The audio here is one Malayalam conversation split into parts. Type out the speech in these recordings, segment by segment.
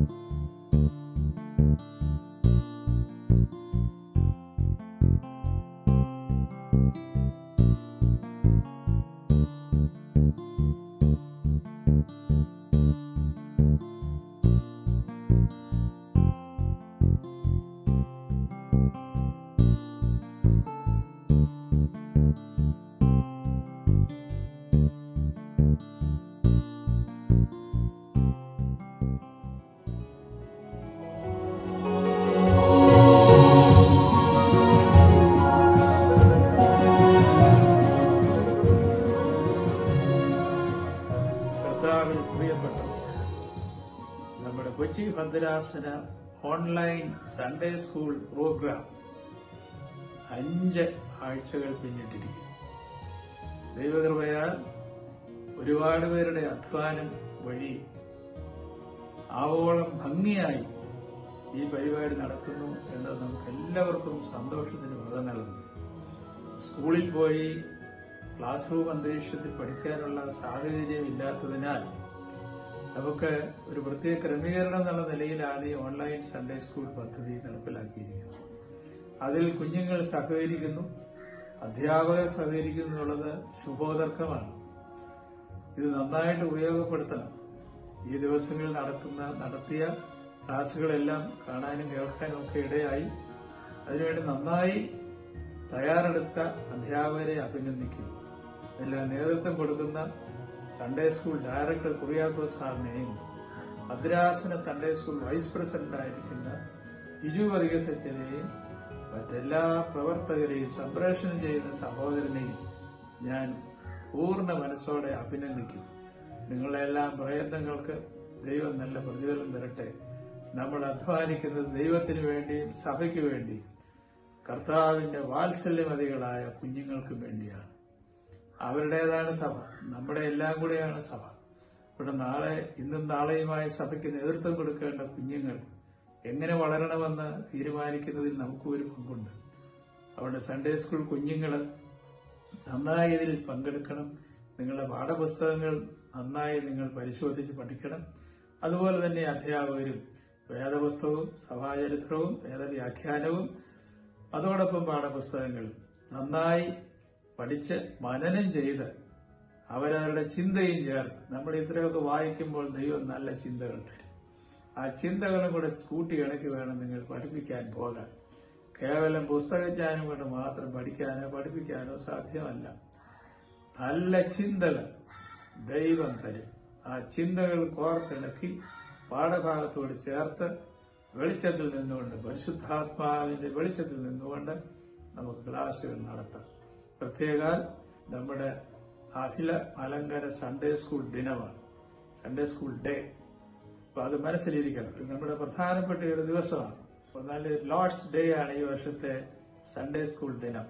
കർത്താവിൽ പ്രിയപ്പെട്ടു നമ്മുടെ കൊച്ചി ഭദ്രാസന ഓൺലൈൻ സൺഡേ സ്കൂൾ പ്രോഗ്രാം അഞ്ച് ആഴ്ചകൾ പിന്നിട്ടിരിക്കും ദൈവകൃപയാൽ ഒരുപാട് പേരുടെ അധ്വാനം വഴി ആവോളം ഭംഗിയായി ഈ പരിപാടി നടക്കുന്നു എന്നത് നമുക്ക് എല്ലാവർക്കും സന്തോഷത്തിന് വക നൽകുന്നു സ്കൂളിൽ പോയി ക്ലാസ് റൂം അന്തരീക്ഷത്തിൽ പഠിക്കാനുള്ള സാഹചര്യം ഇല്ലാത്തതിനാൽ നമുക്ക് ഒരു പ്രത്യേക ക്രമീകരണം എന്നുള്ള നിലയിലാണ് ഈ ഓൺലൈൻ സൺഡേ സ്കൂൾ പദ്ധതി നടപ്പിലാക്കിയിരിക്കുന്നത് അതിൽ കുഞ്ഞുങ്ങൾ സഹകരിക്കുന്നു അധ്യാപകർ സഹകരിക്കുന്നു എന്നുള്ളത് ശുഭോദർക്കമാണ് ഇത് നന്നായിട്ട് ഉപയോഗപ്പെടുത്തണം ഈ ദിവസങ്ങളിൽ നടക്കുന്ന നടത്തിയ ക്ലാസുകളെല്ലാം കാണാനും കേൾക്കാനും ഒക്കെ ഇടയായി അതിനുവേണ്ടി നന്നായി തയ്യാറെടുത്ത അധ്യാപകരെ അഭിനന്ദിക്കുന്നു ഇതിൽ നേതൃത്വം കൊടുക്കുന്ന സൺഡേ സ്കൂൾ ഡയറക്ടർ കുറിയാക്കോസ് സാറിനെയും ഭദ്രാസന സൺഡേ സ്കൂൾ വൈസ് പ്രസിഡന്റ് ആയിരിക്കുന്ന ഇജു വർഗീസ് അച്ഛനെയും മറ്റെല്ലാ പ്രവർത്തകരെയും സംപ്രേഷണം ചെയ്യുന്ന സഹോദരനെയും ഞാൻ പൂർണ്ണ മനസ്സോടെ അഭിനന്ദിക്കും നിങ്ങളുടെ എല്ലാം പ്രയത്നങ്ങൾക്ക് ദൈവം നല്ല പ്രതിഫലം തരട്ടെ നമ്മൾ അധ്വാനിക്കുന്നത് ദൈവത്തിന് വേണ്ടിയും സഭയ്ക്ക് വേണ്ടിയും കർത്താവിന്റെ വാത്സല്യമതികളായ കുഞ്ഞുങ്ങൾക്ക് വേണ്ടിയാണ് അവരുടേതാണ് സഭ നമ്മുടെ എല്ലാം കൂടെയാണ് സഭ ഇവിടെ നാളെ ഇന്നും നാളെയുമായി സഭയ്ക്ക് നേതൃത്വം കൊടുക്കേണ്ട കുഞ്ഞുങ്ങൾ എങ്ങനെ വളരണമെന്ന് തീരുമാനിക്കുന്നതിൽ നമുക്കും ഒരു പങ്കുണ്ട് അവിടെ സൺഡേ സ്കൂൾ കുഞ്ഞുങ്ങൾ നന്നായി ഇതിൽ പങ്കെടുക്കണം നിങ്ങളുടെ പാഠപുസ്തകങ്ങൾ നന്നായി നിങ്ങൾ പരിശോധിച്ച് പഠിക്കണം അതുപോലെ തന്നെ അധ്യാപകരും വേദപുസ്തകവും സഭാചരിത്രവും വേദവ്യാഖ്യാനവും അതോടൊപ്പം പാഠപുസ്തകങ്ങൾ നന്നായി പഠിച്ച് മനനം ചെയ്ത് അവരവരുടെ ചിന്തയും ചേർത്ത് നമ്മൾ ഇത്രയൊക്കെ വായിക്കുമ്പോൾ ദൈവം നല്ല ചിന്തകൾ തരും ആ ചിന്തകളും കൂടെ കൂട്ടിയിണക്കി വേണം നിങ്ങൾ പഠിപ്പിക്കാൻ പോകാൻ കേവലം പുസ്തകജ്ഞാനം കൊണ്ട് മാത്രം പഠിക്കാനോ പഠിപ്പിക്കാനോ സാധ്യമല്ല നല്ല ചിന്തകൾ ദൈവം തരും ആ ചിന്തകൾ കോർത്തിണക്കി പാഠഭാഗത്തോട് ചേർത്ത് വെളിച്ചത്തിൽ നിന്നുകൊണ്ട് പരിശുദ്ധാത്മാവിന്റെ വെളിച്ചത്തിൽ നിന്നുകൊണ്ട് നമുക്ക് ക്ലാസ്സുകൾ നടത്താം പ്രത്യേകാൽ നമ്മുടെ അഖില അലങ്കര സൺഡേ സ്കൂൾ ദിനമാണ് സൺഡേ സ്കൂൾ ഡേ അപ്പൊ അത് മനസ്സിലിരിക്കണം ഇത് നമ്മുടെ പ്രധാനപ്പെട്ട ഒരു ദിവസമാണ് അപ്പൊ നല്ല ലോർഡ്സ് ഡേ ആണ് ഈ വർഷത്തെ സൺഡേ സ്കൂൾ ദിനം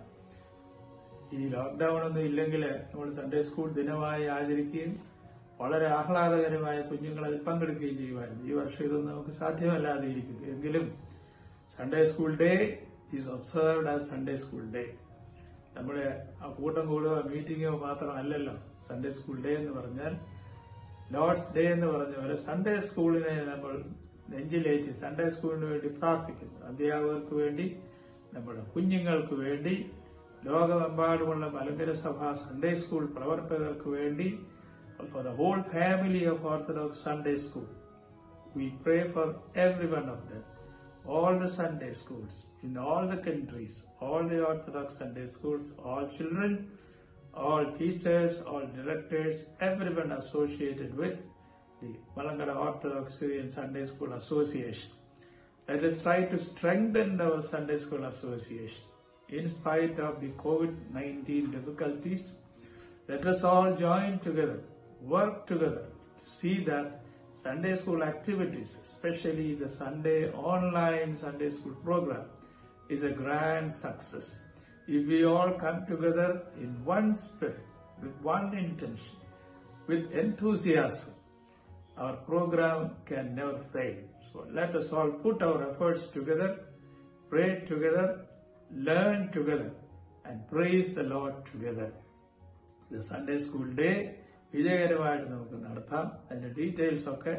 ഈ ലോക്ക്ഡൌൺ ഒന്നും ഇല്ലെങ്കിൽ നമ്മൾ സൺഡേ സ്കൂൾ ദിനമായി ആചരിക്കുകയും വളരെ ആഹ്ലാദകരമായ കുഞ്ഞുങ്ങൾ അതിൽ പങ്കെടുക്കുകയും ചെയ്യുമായിരുന്നു ഈ വർഷം ഇതൊന്നും നമുക്ക് സാധ്യമല്ലാതെ ഇരിക്കുന്നു എങ്കിലും Sunday school day is observed as Sunday school day നമ്മുടെ ആ കൂട്ടം കൂടുകയോ മീറ്റിങ്ങോ മാത്രമല്ലല്ലോ സൺഡേ സ്കൂൾ ഡേ എന്ന് പറഞ്ഞാൽ ലോർഡ്സ് ഡേ എന്ന് പറഞ്ഞ പോലെ സൺഡേ സ്കൂളിനെ നമ്മൾ നെഞ്ചിലേറ്റി സൺഡേ സ്കൂളിന് വേണ്ടി പ്രാർത്ഥിക്കുന്നു അധ്യാപകർക്ക് വേണ്ടി നമ്മുടെ കുഞ്ഞുങ്ങൾക്ക് വേണ്ടി ലോകമെമ്പാടുമുള്ള മലങ്കര സഭ സൺഡേ സ്കൂൾ പ്രവർത്തകർക്ക് വേണ്ടി for the whole family of Orthodox Sunday school We pray for every one of them, all the Sunday schools in all the countries, all the Orthodox Sunday schools, all children, all teachers, all directors, everyone associated with the Malangara Orthodox Syrian Sunday School Association. Let us try to strengthen our Sunday School Association. In spite of the COVID-19 difficulties, let us all join together, work together to see that Sunday school activities, especially the Sunday online Sunday school program, is a grand success. If we all come together in one spirit, with one intention, with enthusiasm, our program can never fail. So let us all put our efforts together, pray together, learn together, and praise the Lord together. The Sunday School Day വിജയകരമായിട്ട് നമുക്ക് നടത്താം അതിന്റെ ഡീറ്റെയിൽസ് ഒക്കെ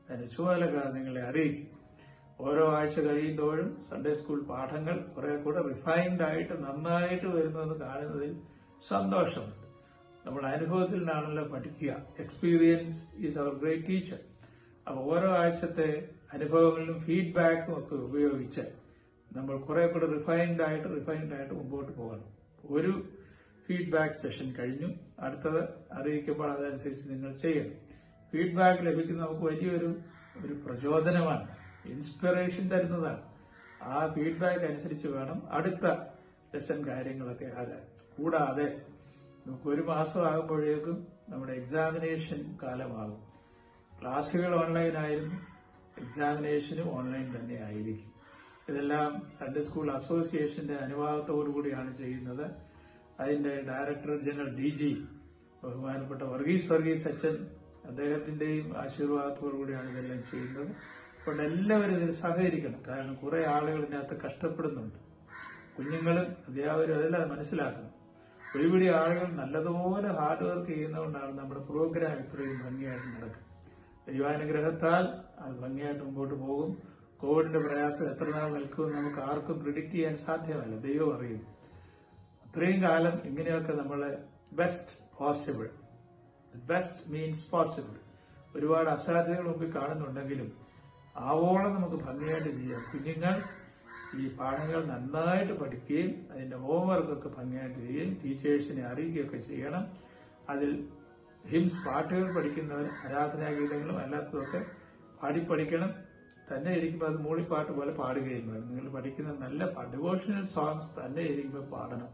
അതിന്റെ ചുമതലക്കാർ നിങ്ങളെ അറിയിക്കും ഓരോ ആഴ്ച കഴിയുന്തോറും സൺഡേ സ്കൂൾ പാഠങ്ങൾ കുറെ കൂടെ റിഫൈൻഡ് ആയിട്ട് നന്നായിട്ട് വരുന്നത് കാണുന്നതിൽ സന്തോഷമുണ്ട് നമ്മൾ അനുഭവത്തിൽ നിന്നാണല്ലോ പഠിക്കുക experience is our great teacher അപ്പൊ ഓരോ ആഴ്ചത്തെ അനുഭവങ്ങളിലും ഫീഡ്ബാക്കും ഒക്കെ ഉപയോഗിച്ച് നമ്മൾ കുറെ കൂടെ റിഫൈൻഡ് ആയിട്ട് റിഫൈൻഡ് ആയിട്ട് മുമ്പോട്ട് പോകണം ഒരു ഫീഡ്ബാക്ക് സെഷൻ കഴിഞ്ഞു അടുത്തത് അറിയിക്കുമ്പോൾ അതനുസരിച്ച് നിങ്ങൾ ചെയ്യണം ഫീഡ്ബാക്ക് ലഭിക്കുന്ന നമുക്ക് വലിയൊരു ഒരു പ്രചോദനമാണ് ഇൻസ്പിറേഷൻ തരുന്നതാണ് ആ ഫീഡ്ബാക്ക് അനുസരിച്ച് വേണം അടുത്ത ലെസൺ കാര്യങ്ങളൊക്കെ ആകാൻ കൂടാതെ നമുക്ക് ഒരു മാസം ആകുമ്പോഴേക്കും നമ്മുടെ എക്സാമിനേഷൻ കാലമാകും ക്ലാസ്സുകൾ ഓൺലൈൻ ആയിരുന്നു എക്സാമിനേഷനും ഓൺലൈൻ തന്നെ ആയിരിക്കും ഇതെല്ലാം സൺഡേ സ്കൂൾ അസോസിയേഷന്റെ അനുവാദത്തോടു കൂടിയാണ് ചെയ്യുന്നത് അതിന്റെ ഡയറക്ടർ ജനറൽ ഡി ജി ബഹുമാനപ്പെട്ട വർഗീസ് വർഗീസ് അച്ഛൻ അദ്ദേഹത്തിന്റെയും ആശീർവാദത്തോടു കൂടിയാണ് ഇതെല്ലാം ചെയ്യുന്നത് അതുകൊണ്ട് എല്ലാവരും ഇതിൽ സഹകരിക്കണം കാരണം കുറെ ആളുകൾ ഇതിനകത്ത് കഷ്ടപ്പെടുന്നുണ്ട് കുഞ്ഞുങ്ങളും അധ്യാപകരും അതെല്ലാം മനസ്സിലാക്കണം ഒരുപിടി ആളുകൾ നല്ലതുപോലെ ഹാർഡ് വർക്ക് ചെയ്യുന്നതുകൊണ്ടാണ് നമ്മുടെ പ്രോഗ്രാം ഇത്രയും ഭംഗിയായിട്ട് നടക്കുന്നത് ദൈവാനുഗ്രഹത്താൽ അത് ഭംഗിയായിട്ട് മുമ്പോട്ട് പോകും കോവിഡിന്റെ പ്രയാസം എത്ര നാൾ നിൽക്കുമെന്ന് നമുക്ക് ആർക്കും പ്രിഡിക്റ്റ് ചെയ്യാൻ സാധ്യമല്ല ദൈവം അറിയുന്നു അത്രയും കാലം ഇങ്ങനെയൊക്കെ നമ്മളെ best possible best means possible ഒരുപാട് അസാധ്യതകൾ മുമ്പിൽ കാണുന്നുണ്ടെങ്കിലും ആവോളം നമുക്ക് ഭംഗിയായിട്ട് ചെയ്യാം കുഞ്ഞുങ്ങൾ ഈ പാഠങ്ങൾ നന്നായിട്ട് പഠിക്കുകയും അതിന്റെ ഹോംവർക്കൊക്കെ ഭംഗിയായിട്ട് ചെയ്യുകയും ടീച്ചേഴ്സിനെ അറിയിക്കുകയൊക്കെ ചെയ്യണം അതിൽ ഹിംസ് പാട്ടുകൾ പഠിക്കുന്നവർ ആരാധനാഗീതങ്ങളും അല്ലാത്തതൊക്കെ പാടി പഠിക്കണം തന്നെ ഇരിക്കുമ്പോൾ അത് മൂളിപ്പാട്ട് പോലെ പാടുകയും വേണം നിങ്ങൾ പഠിക്കുന്ന നല്ല ഡിവോഷണൽ സോങ്സ് തന്നെ ഇരിക്കുമ്പോൾ പാടണം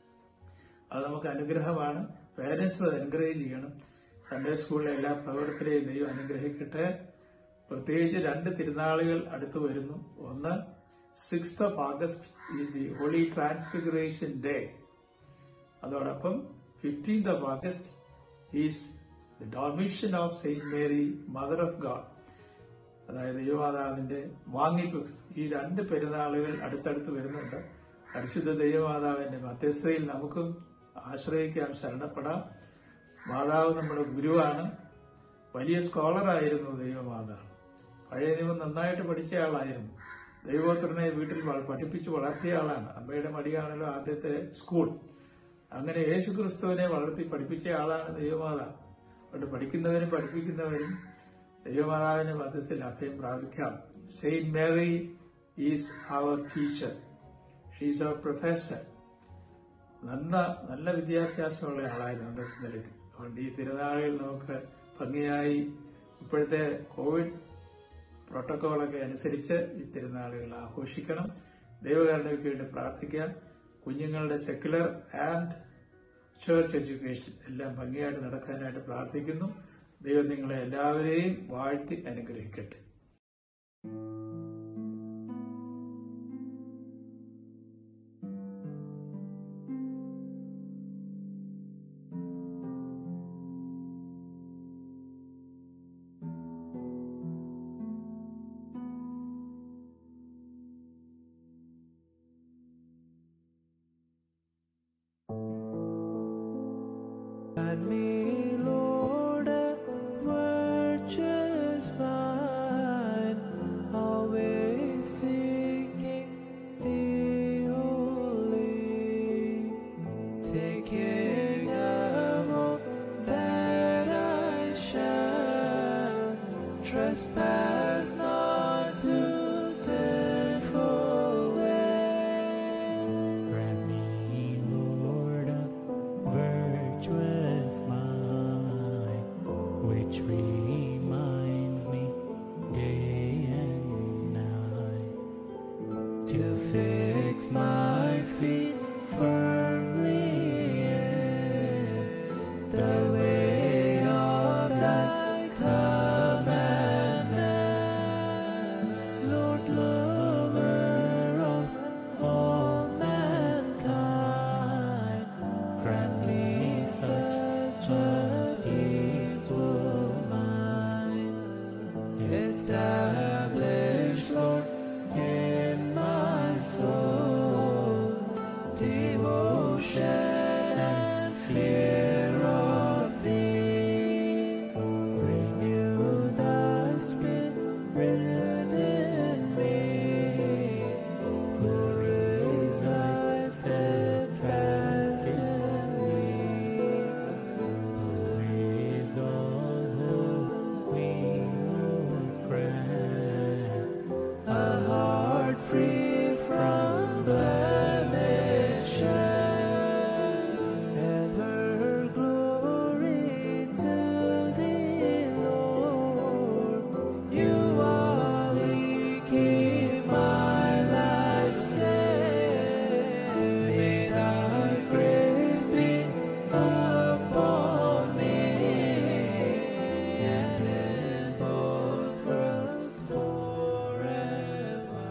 അത് നമുക്ക് അനുഗ്രഹമാണ് പേരൻസും അത് എൻകറേജ് ചെയ്യണം സൺഡേ സ്കൂളിലെ എല്ലാ പ്രവർത്തനയും ദൈവം അനുഗ്രഹിക്കട്ടെ പ്രത്യേകിച്ച് രണ്ട് തിരുനാളുകൾ അടുത്ത് വരുന്നു ഒന്ന് sixth of August is the holy transfiguration day അതോടൊപ്പം fifteenth of August is the dormition of Saint Mary mother of God അതായത് ദൈവമാതാവിന്റെ വാങ്ങിപ്പ് ഈ രണ്ട് പെരുന്നാളുകൾ അടുത്തടുത്ത് വരുന്നുണ്ട് പരിശുദ്ധ ദൈവമാതാവിന്റെ മധ്യസ്ഥയിൽ നമുക്കും ആശ്രയിക്കാം ശരണപ്പെടാം മാതാവ് നമ്മുടെ ഗുരുവാണ് വലിയ സ്കോളറായിരുന്നു ദൈവമാതാവ് പഴയ നിയമം നന്നായിട്ട് പഠിച്ച ആളായിരുന്നു ദൈവോത്രനെ വീട്ടിൽ വ- പഠിപ്പിച്ച് വളർത്തിയ ആളാണ് അമ്മയുടെ മടിയാണല്ലോ ആദ്യത്തെ സ്കൂൾ അങ്ങനെ യേശു ക്രിസ്തുവിനെ വളർത്തി പഠിപ്പിച്ച ആളാണ് ദൈവമാതാവ് അതുകൊണ്ട് പഠിക്കുന്നവരും പഠിപ്പിക്കുന്നവരും ദൈവമാതാവിന്റെ മധ്യത്തിൽ അഭയം പ്രാപിക്കാം Saint Mary is our teacher she's our professor നല്ല നല്ല വിദ്യാഭ്യാസമുള്ള ആളായിരുന്നു അന്നത്തെ നിലയ്ക്ക് അതുകൊണ്ട് ഈ തിരുനാളിൽ നമുക്ക് ഭംഗിയായി ഇപ്പോഴത്തെ കോവിഡ് പ്രോട്ടോക്കോളൊക്കെ അനുസരിച്ച് ഈ തിരുനാളുകൾ ആഘോഷിക്കണം ദൈവകാരണയ്ക്ക് വേണ്ടി പ്രാർത്ഥിക്കാം കുഞ്ഞുങ്ങളുടെ സെക്യുലർ ആൻഡ് ചേർച്ച് എഡ്യൂക്കേഷൻ എല്ലാം ഭംഗിയായിട്ട് നടക്കാനായിട്ട് പ്രാർത്ഥിക്കുന്നു ദൈവം നിങ്ങളെ എല്ലാവരെയും വാഴ്ത്തി അനുഗ്രഹിക്കട്ടെ Guide me, Lord, a virtuous vine, always seeking Thee only. Take care of all that I shall trespass not to sinful way. Grant me, Lord, a virtuous mind, which reminds me day and night to fix my feet firmly in the way of thy commandments. Lord, lover of all mankind, grant me such a peaceful mind. Establish, Lord, in my soul free from blemishes. Ever glory to thee, Lord. You are the keep my life safe. May thy grace be upon me and in both worlds forever.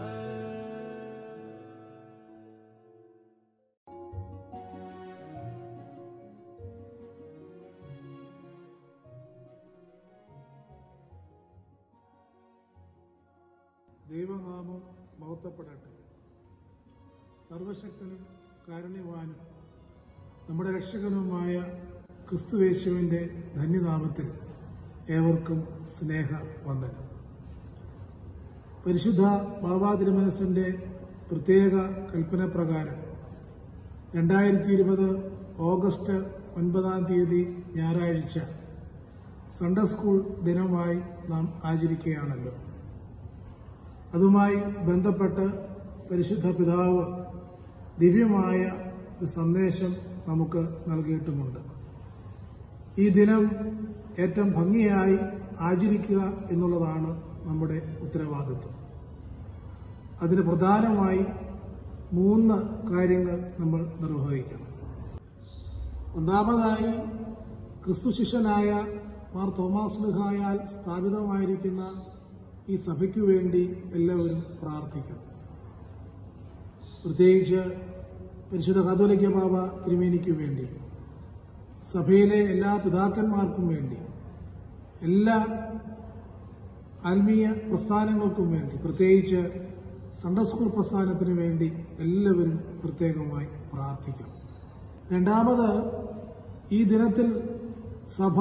ദൈവനാമം മഹത്വപ്പെടട്ടെ സർവശക്തനും കാരുണ്യവാനും നമ്മുടെ രക്ഷകനുമായ ക്രിസ്തുവേശുവിൻ്റെ ധന്യനാമത്തിൽ ഏവർക്കും സ്നേഹ വന്ദനം പരിശുദ്ധ ബാബാ തിരുമനസിന്റെ പ്രത്യേക കൽപ്പന പ്രകാരം രണ്ടായിരത്തി ഇരുപത് ഓഗസ്റ്റ് ഒൻപതാം തീയതി ഞായറാഴ്ച സൺഡേ സ്കൂൾ ദിനമായി നാം ആചരിക്കുകയാണല്ലോ അതുമായി ബന്ധപ്പെട്ട് പരിശുദ്ധ പിതാവ് ദിവ്യമായ ഒരു സന്ദേശം നമുക്ക് നൽകിയിട്ടുമുണ്ട് ഈ ദിനം ഏറ്റവും ഭംഗിയായി ആചരിക്കുക എന്നുള്ളതാണ് നമ്മുടെ ഉത്തരവാദിത്വം അതിന് പ്രധാനമായി മൂന്ന് കാര്യങ്ങൾ നമ്മൾ നിർവഹിക്കണം ഒന്നാമതായി ക്രിസ്തു ശിഷ്യനായ മാർ തോമാസ് ലിഹായാൽ സ്ഥാപിതമായിരിക്കുന്ന ഈ സഭയ്ക്കു വേണ്ടി എല്ലാവരും പ്രാർത്ഥിക്കണം പ്രത്യേകിച്ച് പരിശുദ്ധ കാതോലിക്ക ബാബ തിരുമേനിക്ക് വേണ്ടി സഭയിലെ എല്ലാ പിതാക്കന്മാർക്കും വേണ്ടി എല്ലാ ആത്മീയ പ്രസ്ഥാനങ്ങൾക്കും വേണ്ടി പ്രത്യേകിച്ച് സൺഡേ സ്കൂൾ പ്രസ്ഥാനത്തിന് വേണ്ടി എല്ലാവരും പ്രത്യേകമായി പ്രാർത്ഥിക്കണം രണ്ടാമത് ഈ ദിനത്തിൽ സഭ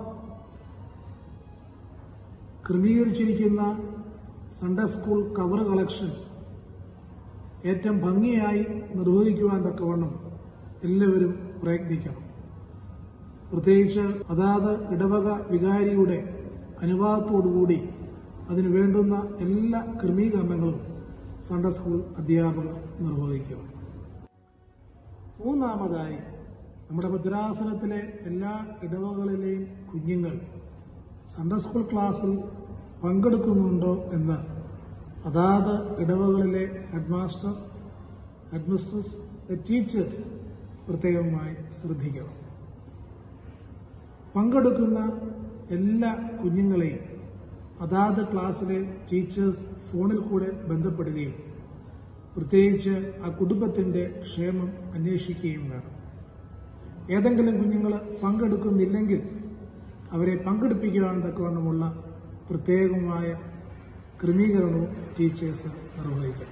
ക്രമീകരിച്ചിരിക്കുന്ന സൺഡേ സ്കൂൾ കവർ കളക്ഷൻ ഏറ്റവും ഭംഗിയായി നിർവഹിക്കുവാൻ തക്കവണ്ണം എല്ലാവരും പ്രയത്നിക്കണം പ്രത്യേകിച്ച് അതാത് ഇടവക വികാരിയുടെ അനുവാദത്തോടുകൂടി അതിനു വേണ്ടുന്ന എല്ലാ ക്രമീകരണങ്ങളും സൺഡേ സ്കൂൾ അധ്യാപകർ നിർവഹിക്കണം മൂന്നാമതായി നമ്മുടെ ഭദ്രാസനത്തിലെ എല്ലാ ഇടവകളിലെയും കുഞ്ഞുങ്ങൾ സൺഡേ സ്കൂൾ ക്ലാസ്സിൽ പങ്കെടുക്കുന്നുണ്ടോ എന്ന് അതാത് ഇടവകളിലെ ഹെഡ്മാസ്റ്റർ ഹെഡ്മിസ്ട്രസ് ടീച്ചേഴ്സ് പ്രത്യേകമായി ശ്രദ്ധിക്കണം പങ്കെടുക്കുന്ന എല്ലാ കുഞ്ഞുങ്ങളെയും അതാത് ക്ലാസ്സിലെ ടീച്ചേഴ്സ് ഫോണിൽ കൂടെ ബന്ധപ്പെടുകയും പ്രത്യേകിച്ച് ആ കുടുംബത്തിന്റെ ക്ഷേമം അന്വേഷിക്കുകയും വേണം ഏതെങ്കിലും കുഞ്ഞുങ്ങൾ പങ്കെടുക്കുന്നില്ലെങ്കിൽ അവരെ പങ്കെടുപ്പിക്കുവാൻ തക്കവണ്ണമുള്ള പ്രത്യേകമായ ക്രമീകരണവും ടീച്ചേഴ്സ് നിർവഹിക്കണം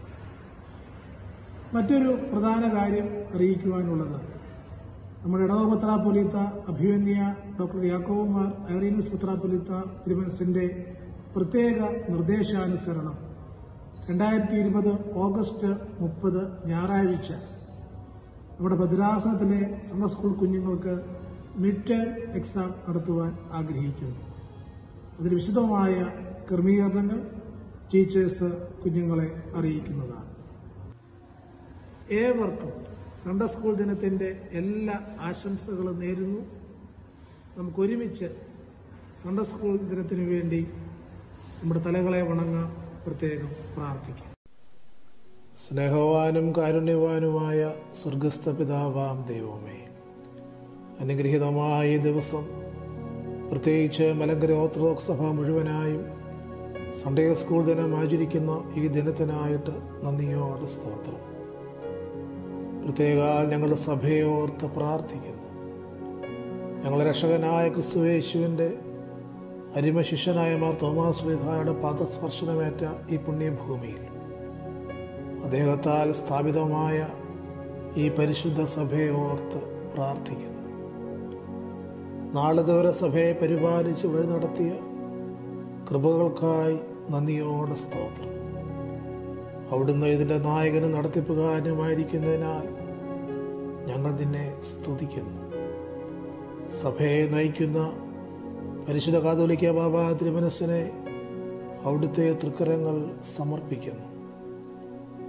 മറ്റൊരു പ്രധാന കാര്യം അറിയിക്കുവാനുള്ളത് നമ്മുടെ ഇടവ പത്രാപൊലിത്ത അഭിമന്യ ഡോക്ടർ യാക്കോവുമാർ ഐറീനസ് പത്രാപൊലിത്ത തിരുമനസിന്റെ പ്രത്യേക നിർദ്ദേശാനുസരണം രണ്ടായിരത്തി ഇരുപത് ഓഗസ്റ്റ് മുപ്പത് ഞായറാഴ്ച നമ്മുടെ ഭദ്രാസനത്തിലെ സമ്മർ സ്കൂൾ കുഞ്ഞുങ്ങൾക്ക് മിഡ് ടേം എക്സാം നടത്തുവാൻ ആഗ്രഹിക്കുന്നു അതിന് വിശദമായ ക്രമീകരണങ്ങൾ ടീച്ചേഴ്സ് കുഞ്ഞുങ്ങളെ അറിയിക്കുന്നതാണ് ഏവർക്കും സൺഡേ സ്കൂൾ ദിനത്തിന്റെ എല്ലാ ആശംസകളും നേരുന്നു നമുക്ക് ഒരുമിച്ച് സൺഡേ സ്കൂൾ ദിനത്തിനു വേണ്ടി നമ്മുടെ തലകളെ വണങ്ങാൻ പ്രത്യേകം പ്രാർത്ഥിക്കാം സ്നേഹവാനും കാരുണ്യവാനുമായ സ്വർഗസ്ഥ പിതാവാം ദൈവമേ അനുഗ്രഹീതമായ ഈ ദിവസം പ്രത്യേകിച്ച് മലങ്കര ഓർത്തഡോക്സ് സഭ മുഴുവനായും സൺഡേ സ്കൂൾ ദിനം ആചരിക്കുന്ന ഈ ദിനത്തിനായിട്ട് നന്ദിയോടെ സ്തോത്രം പ്രത്യേക ഞങ്ങളുടെ സഭയെ ഓർത്ത് പ്രാർത്ഥിക്കുന്നു ഞങ്ങളുടെ രക്ഷകനായ ക്രിസ്തുവേശുവിൻ്റെ അരിമ ശിഷ്യനായ മാർ തോമാസ് വിഹായുടെ പാദസ്പർശനമേറ്റ ഈ പുണ്യഭൂമിയിൽ അദ്ദേഹത്താൽ സ്ഥാപിതമായ ഈ പരിശുദ്ധ സഭയെ ഓർത്ത് പ്രാർത്ഥിക്കുന്നു നാളിതുവരെ സഭയെ പരിപാലിച്ച് വഴി നടത്തിയ കൃപകൾക്കായി നന്ദിയോടെ സ്തോത്രം അവിടുന്ന് ഇതിന്റെ നായകനും നടത്തിപ്പുകാരനുമായിരിക്കുന്നതിനാൽ ഞങ്ങൾ നിന്നെ സ്തുതിക്കുന്നു സഭയെ നയിക്കുന്ന പരിശുദ്ധ കാതോലിക്ക ബാബ തിരുമനസ്സിനെ അവിടുത്തെ തൃക്കരങ്ങൾ സമർപ്പിക്കുന്നു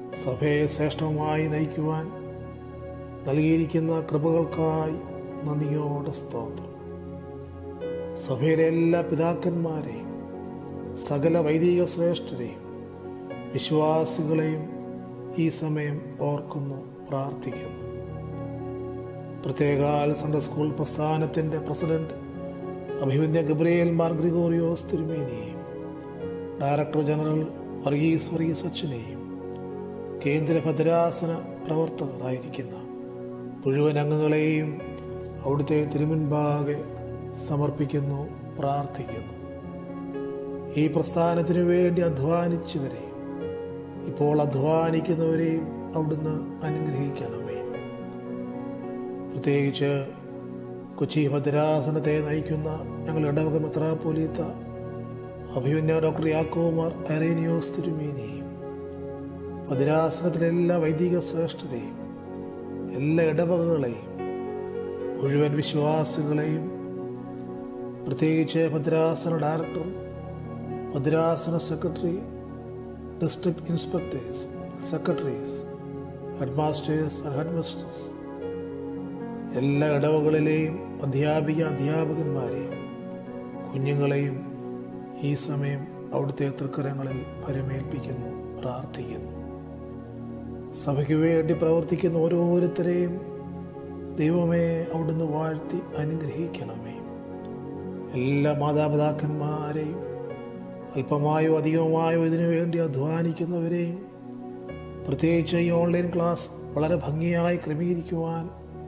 സഭയെ ശ്രേഷ്ഠമായി നയിക്കുവാൻ നൽകിയിരിക്കുന്ന കൃപകൾക്കായി നന്ദിയോടെ സ്തോത്രം സഭയിലെ എല്ലാ പിതാക്കന്മാരെയും സകല വൈദിക ശ്രേഷ്ഠരെയും വിശ്വാസികളെയും ഈ സമയം ഓർക്കുന്നു പ്രാർത്ഥിക്കുന്നു പ്രത്യേകാൽ സൺഡേ സ്കൂൾ പ്രസ്ഥാനത്തിൻ്റെ പ്രസിഡന്റ് അഭിവന്യ ഗബ്രിയേൽ മാർ ഗ്രിഗോറിയോസ് തിരുമേനിയെയും ഡയറക്ടർ ജനറൽ വർഗീസ് വർഗീസ് അച്ഛനെയും കേന്ദ്ര ഭദ്രാസന പ്രവർത്തകരായിരിക്കുന്ന മുഴുവൻ അംഗങ്ങളെയും അവിടുത്തെ തിരുമുൻപാകെ സമർപ്പിക്കുന്നു പ്രാർത്ഥിക്കുന്നു ഈ പ്രസ്ഥാനത്തിനു വേണ്ടി അധ്വാനിച്ചവരെയും ഇപ്പോൾ അധ്വാനിക്കുന്നവരെയും അവിടുന്ന് അനുഗ്രഹിക്കണമേ പ്രത്യേകിച്ച് കൊച്ചി ഭദ്രാസനത്തെ നയിക്കുന്ന ഞങ്ങൾ ഇടവക മെത്രാപോലീത്ത അഭിമന്യ ഡോക്ടർ യാക്കോമാർ അറേനിയോസ് തിരുമേനിയെയും ഭദ്രാസനത്തിലെ എല്ലാ വൈദിക ശ്രേഷ്ഠരെയും എല്ലാ ഇടവകകളെയും മുഴുവൻ വിശ്വാസികളെയും പ്രത്യേകിച്ച് ഭദ്രാസന ഡയറക്ടർ ഭദ്രാസന secretary district inspectors secretaries headmasters and headmistresses എല്ലാ ഇടവകളിലെയും അധ്യാപിക അധ്യാപകന്മാരെയും കുഞ്ഞുങ്ങളെയും ഈ സമയം അവിടുത്തെ തൃക്കരങ്ങളിൽ പരമേൽപ്പിക്കുന്നു പ്രാർത്ഥിക്കുന്നു സഭയ്ക്ക് വേണ്ടി പ്രവർത്തിക്കുന്ന ഓരോരുത്തരെയും ദൈവമേ അവിടുന്ന് വാഴ്ത്തി അനുഗ്രഹിക്കണമേ എല്ലാ മാതാപിതാക്കന്മാരെയും അല്പമായോ അധികമായോ ഇതിനു വേണ്ടി അധ്വാനിക്കുന്നവരെയും പ്രത്യേകിച്ച് ഈ ഓൺലൈൻ ക്ലാസ് വളരെ ഭംഗിയായി ക്രമീകരിക്കുവാൻ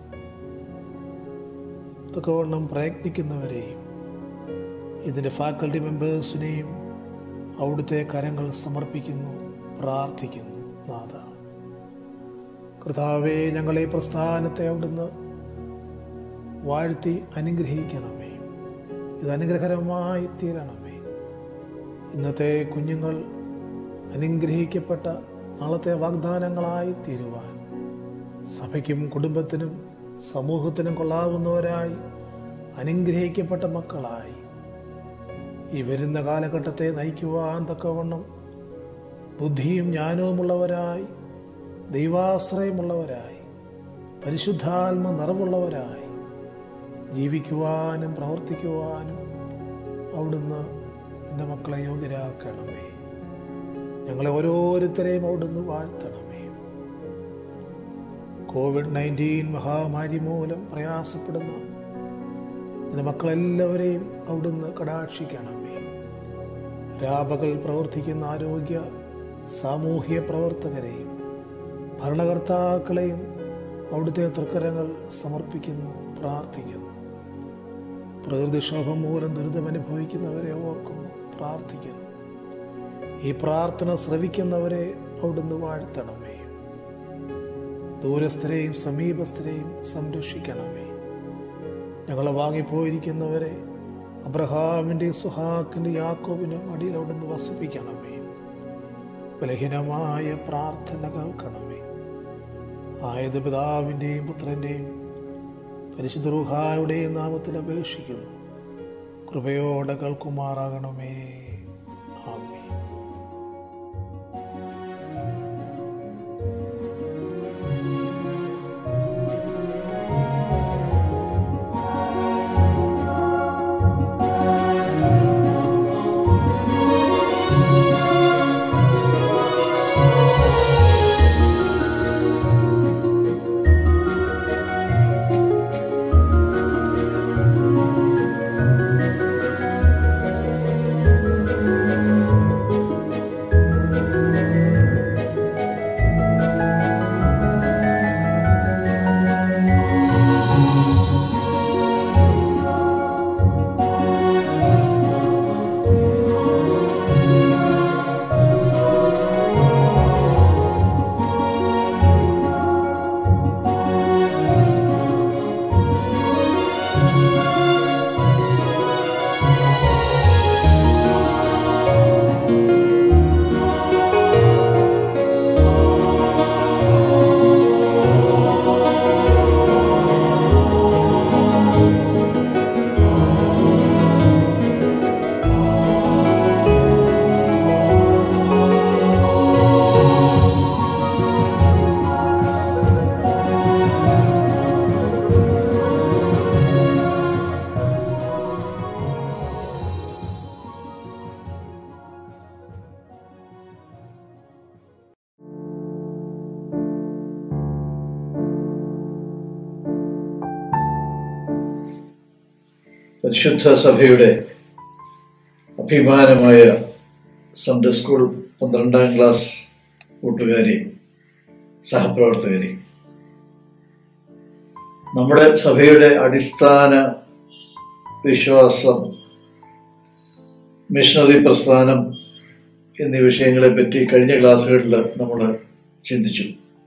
തക്കവണ്ണം പ്രയത്നിക്കുന്നവരെയും ഇതിൻ്റെ ഫാക്കൽറ്റി മെമ്പേഴ്സിനെയും അവിടുത്തെ കരങ്ങൾ സമർപ്പിക്കുന്നു പ്രാർത്ഥിക്കുന്നു നാഥ കർത്താവെ ഞങ്ങളെ പ്രസ്ഥാനത്തെ അവിടുന്ന് വാഴ്ത്തി അനുഗ്രഹിക്കണമേ ഇത് അനുഗ്രഹകരമായി തീരണമേ ഇന്നത്തെ കുഞ്ഞുങ്ങൾ അനുഗ്രഹിക്കപ്പെട്ട നാളത്തെ വാഗ്ദാനങ്ങളായി തീരുവാൻ സഭയ്ക്കും കുടുംബത്തിനും സമൂഹത്തിനും കൊള്ളാവുന്നവരായി അനുഗ്രഹിക്കപ്പെട്ട മക്കളായി ഈ വരുന്ന കാലഘട്ടത്തെ നയിക്കുവാൻ തക്കവണ്ണം ബുദ്ധിയും ജ്ഞാനവുമുള്ളവരായി ദൈവാശ്രയമുള്ളവരായി പരിശുദ്ധാത്മ നിറവുള്ളവരായി ജീവിക്കുവാനും പ്രവർത്തിക്കുവാനും അവിടുന്ന് എൻ്റെ മക്കളെ യോഗ്യരാക്കണമേ ഞങ്ങളെ ഓരോരുത്തരെയും അവിടുന്ന് വാഴ്ത്തണമേ കോവിഡ് നയൻറ്റീൻ മഹാമാരി മൂലം പ്രയാസപ്പെടുന്ന എൻ്റെ മക്കളെല്ലാവരെയും അവിടുന്ന് കടാക്ഷിക്കണമേ രാപകൽ പ്രവർത്തിക്കുന്ന ആരോഗ്യ സാമൂഹ്യ പ്രവർത്തകരെയും ഭരണകർത്താക്കളെയും അവിടുത്തെ തൃക്കരങ്ങൾ സമർപ്പിക്കുന്നു പ്രാർത്ഥിക്കുന്നു പ്രകൃതിക്ഷോഭം മൂലം ദുരിതമനുഭവിക്കുന്നവരെ ഓർക്കുന്നു പ്രാർത്ഥിക്കുന്നു ഈ പ്രാർത്ഥന ശ്രവിക്കുന്നവരെ അവിടുന്ന് വാഴ്ത്തണമേ ദൂരസ്ഥരെയും സമീപസ്ഥരെയും സംരക്ഷിക്കണമേ ഞങ്ങളെ വാങ്ങിപ്പോയിരിക്കുന്നവരെ അബ്രഹാമിൻ്റെ സുഹാക്കിൻ്റെ യാക്കോബിനും അടിയിൽ അവിടുന്ന് വസിപ്പിക്കണമേ ബലഹീനമായ പ്രാർത്ഥന കേൾക്കണമേ ആയത് പിതാവിൻ്റെയും പുത്രൻ്റെയും പരിശുദ്ധ റുഹായുടെയും നാമത്തിൽ അപേക്ഷിക്കുന്നു കൃപയോടെ കേൾക്കുമാറാകണമേ ആമേ Thank പരിശുദ്ധ സഭയുടെ അഭിമാനമായ സൺഡേ സ്കൂൾ പന്ത്രണ്ടാം ക്ലാസ് കൂട്ടുകാരി സഹപ്രവർത്തകരി നമ്മുടെ സഭയുടെ അടിസ്ഥാന വിശ്വാസം മിഷണറി പ്രസ്ഥാനം എന്നീ വിഷയങ്ങളെ പറ്റി കഴിഞ്ഞ ക്ലാസ്സുകളിൽ നമ്മൾ ചിന്തിച്ചു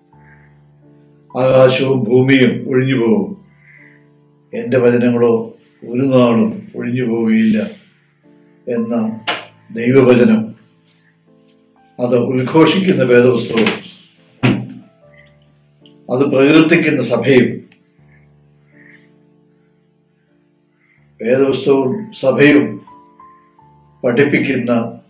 ആകാശവും ഭൂമിയും ഒഴിഞ്ഞു പോകും എൻ്റെ വചനങ്ങളോ ഒരു നാളും ഒഴിഞ്ഞു പോവുകയില്ല എന്ന ദൈവവചനം അത് ഉദ്ഘോഷിക്കുന്ന വേദപുസ്തകവും അത് പ്രകീർത്തിക്കുന്ന സഭയും വേദപുസ്തകവും സഭയും പഠിപ്പിക്കുന്ന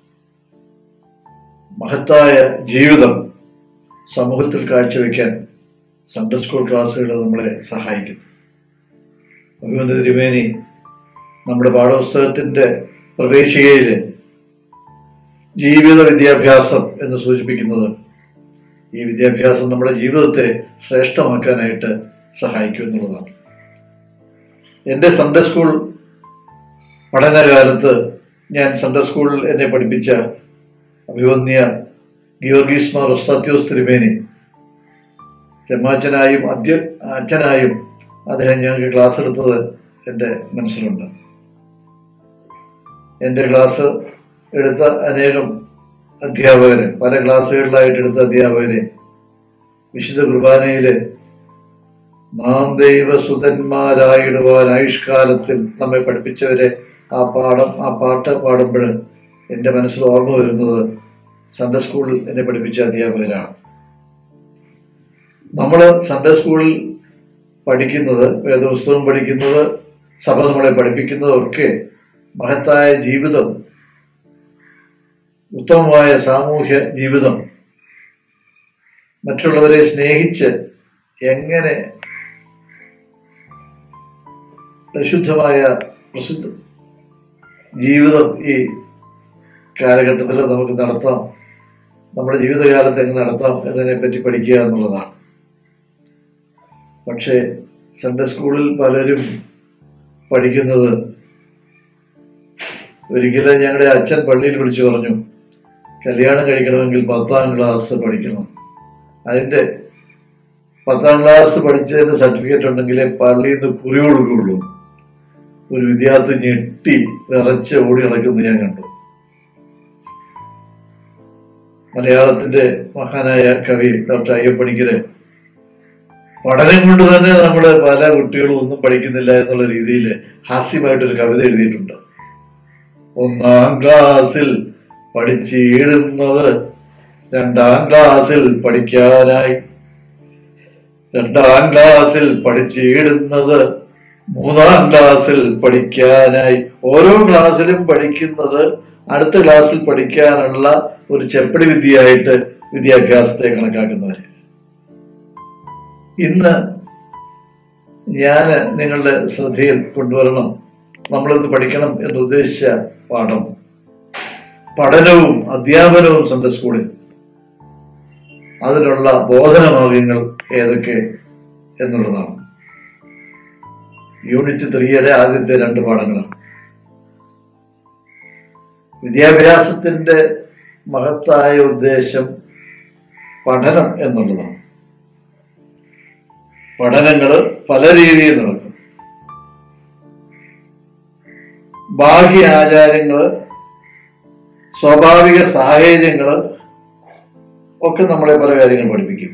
മഹത്തായ ജീവിതം സമൂഹത്തിൽ കാഴ്ചവെക്കാൻ സൺഡേ സ്കൂൾ ക്ലാസ്സുകൾ നമ്മളെ സഹായിക്കുന്നു ഭഗവന്ത തിരുമേനി നമ്മുടെ പാഠപുസ്തകത്തിന്റെ പ്രവേശികയിൽ ജീവിത വിദ്യാഭ്യാസം എന്ന് സൂചിപ്പിക്കുന്നത് ഈ വിദ്യാഭ്യാസം നമ്മുടെ ജീവിതത്തെ ശ്രേഷ്ഠമാക്കാനായിട്ട് സഹായിക്കും എന്നുള്ളതാണ് എൻ്റെ സൺഡേ സ്കൂൾ പഠനകാലത്ത് ഞാൻ സൺഡേ സ്കൂളിൽ എന്നെ പഠിപ്പിച്ച അഭിവന്യ ഗിയോർഗീസ് മാർ ഒസ്താത്യോസ് തിരുമേനി ചെമ്മാച്ചനായും അധ്യ അച്ഛനായും അദ്ദേഹം ഞങ്ങൾക്ക് ക്ലാസ് എടുത്തത് എൻ്റെ മനസ്സിലുണ്ട് എൻ്റെ ക്ലാസ് എടുത്ത അനേകം അധ്യാപകര് പല ക്ലാസ്സുകളിലായിട്ട് എടുത്ത അധ്യാപകരെ വിശുദ്ധ കുർബാനയില് നാം ദൈവസുതന്മാരായിടുവാൻ ആയുഷ്കാലത്തിൽ നമ്മെ പഠിപ്പിച്ചവരെ ആ പാഠം ആ പാട്ട് പാടുമ്പോൾ എൻ്റെ മനസ്സിൽ ഓർമ്മ വരുന്നത് സൺഡേ സ്കൂളിൽ എന്നെ പഠിപ്പിച്ച അധ്യാപകരാണ് നമ്മൾ സൺഡേ സ്കൂളിൽ പഠിക്കുന്നത് വേദപുസ്തകം പഠിക്കുന്നത് സഭ നമ്മളെ പഠിപ്പിക്കുന്നതൊക്കെ മഹത്തായ ജീവിതം ഉത്തമമായ സാമൂഹ്യ ജീവിതം മറ്റുള്ളവരെ സ്നേഹിച്ച് എങ്ങനെ പരിശുദ്ധമായ പ്രസിദ്ധ ജീവിതം ഈ കാലഘട്ടത്തിൽ നമുക്ക് നടത്താം നമ്മുടെ ജീവിതകാലത്ത് എങ്ങനെ നടത്താം എന്നതിനെ പറ്റി പഠിക്കുക എന്നുള്ളതാണ് പക്ഷേ സൺഡേ സ്കൂളിൽ പലരും പഠിക്കുന്നത് ഒരിക്കലും ഞങ്ങളുടെ അച്ഛൻ പള്ളിയിൽ വിളിച്ചു പറഞ്ഞു കല്യാണം കഴിക്കണമെങ്കിൽ പത്താം ക്ലാസ് പഠിക്കണം അതിന്റെ പത്താം ക്ലാസ് പഠിച്ചതിന്റെ സർട്ടിഫിക്കറ്റ് ഉണ്ടെങ്കിലേ പള്ളിയിൽ നിന്ന് കുറി കൊടുക്കുകയുള്ളൂ ഒരു വിദ്യാർത്ഥി ഞെട്ടി വിറച്ച് ഓടി നടക്കുന്നത് ഞാൻ കണ്ടു മലയാളത്തിന്റെ മഹാനായ കവി ഡോക്ടർ അയ്യപ്പണിക്കര് പഠനം കൊണ്ട് തന്നെ നമ്മൾ പല കുട്ടികളും ഒന്നും പഠിക്കുന്നില്ല എന്നുള്ള രീതിയിൽ ഹാസ്യമായിട്ടൊരു കവിത എഴുതിയിട്ടുണ്ട് ഒന്നാം ക്ലാസ്സിൽ പഠിച്ചിടുന്നത് രണ്ടാം ക്ലാസ്സിൽ പഠിക്കാനായി രണ്ടാം ക്ലാസ്സിൽ പഠിച്ചിടുന്നത് മൂന്നാം ക്ലാസ്സിൽ പഠിക്കാനായി ഓരോ ക്ലാസ്സിലും പഠിക്കുന്നത് അടുത്ത ക്ലാസ്സിൽ പഠിക്കാനുള്ള ഒരു ചെപ്പടി വിദ്യയായിട്ട് വിദ്യാഭ്യാസത്തെ കണക്കാക്കുന്നവര് ഇന്ന് ഞാൻ നിങ്ങളുടെ ശ്രദ്ധയിൽ കൊണ്ടുവരണം നമ്മളിത് പഠിക്കണം എന്ന് ഉദ്ദേശിച്ച പാഠം പഠനവും അധ്യാപനവും സൺഡേ സ്കൂളിൽ അതിനുള്ള ബോധന മാർഗങ്ങൾ ഏതൊക്കെ എന്നുള്ളതാണ് യൂണിറ്റ് ത്രീയുടെ ആദ്യത്തെ രണ്ട് പാഠങ്ങളാണ് വിദ്യാഭ്യാസത്തിന്റെ മഹത്തായ ഉദ്ദേശം പഠനം എന്നുള്ളതാണ് പഠനങ്ങൾ പല രീതിയിൽ നടക്കും ബാഹ്യ ആചാരങ്ങള് സ്വാഭാവിക സാഹചര്യങ്ങള് ഒക്കെ നമ്മളെ പല കാര്യങ്ങൾ പഠിപ്പിക്കും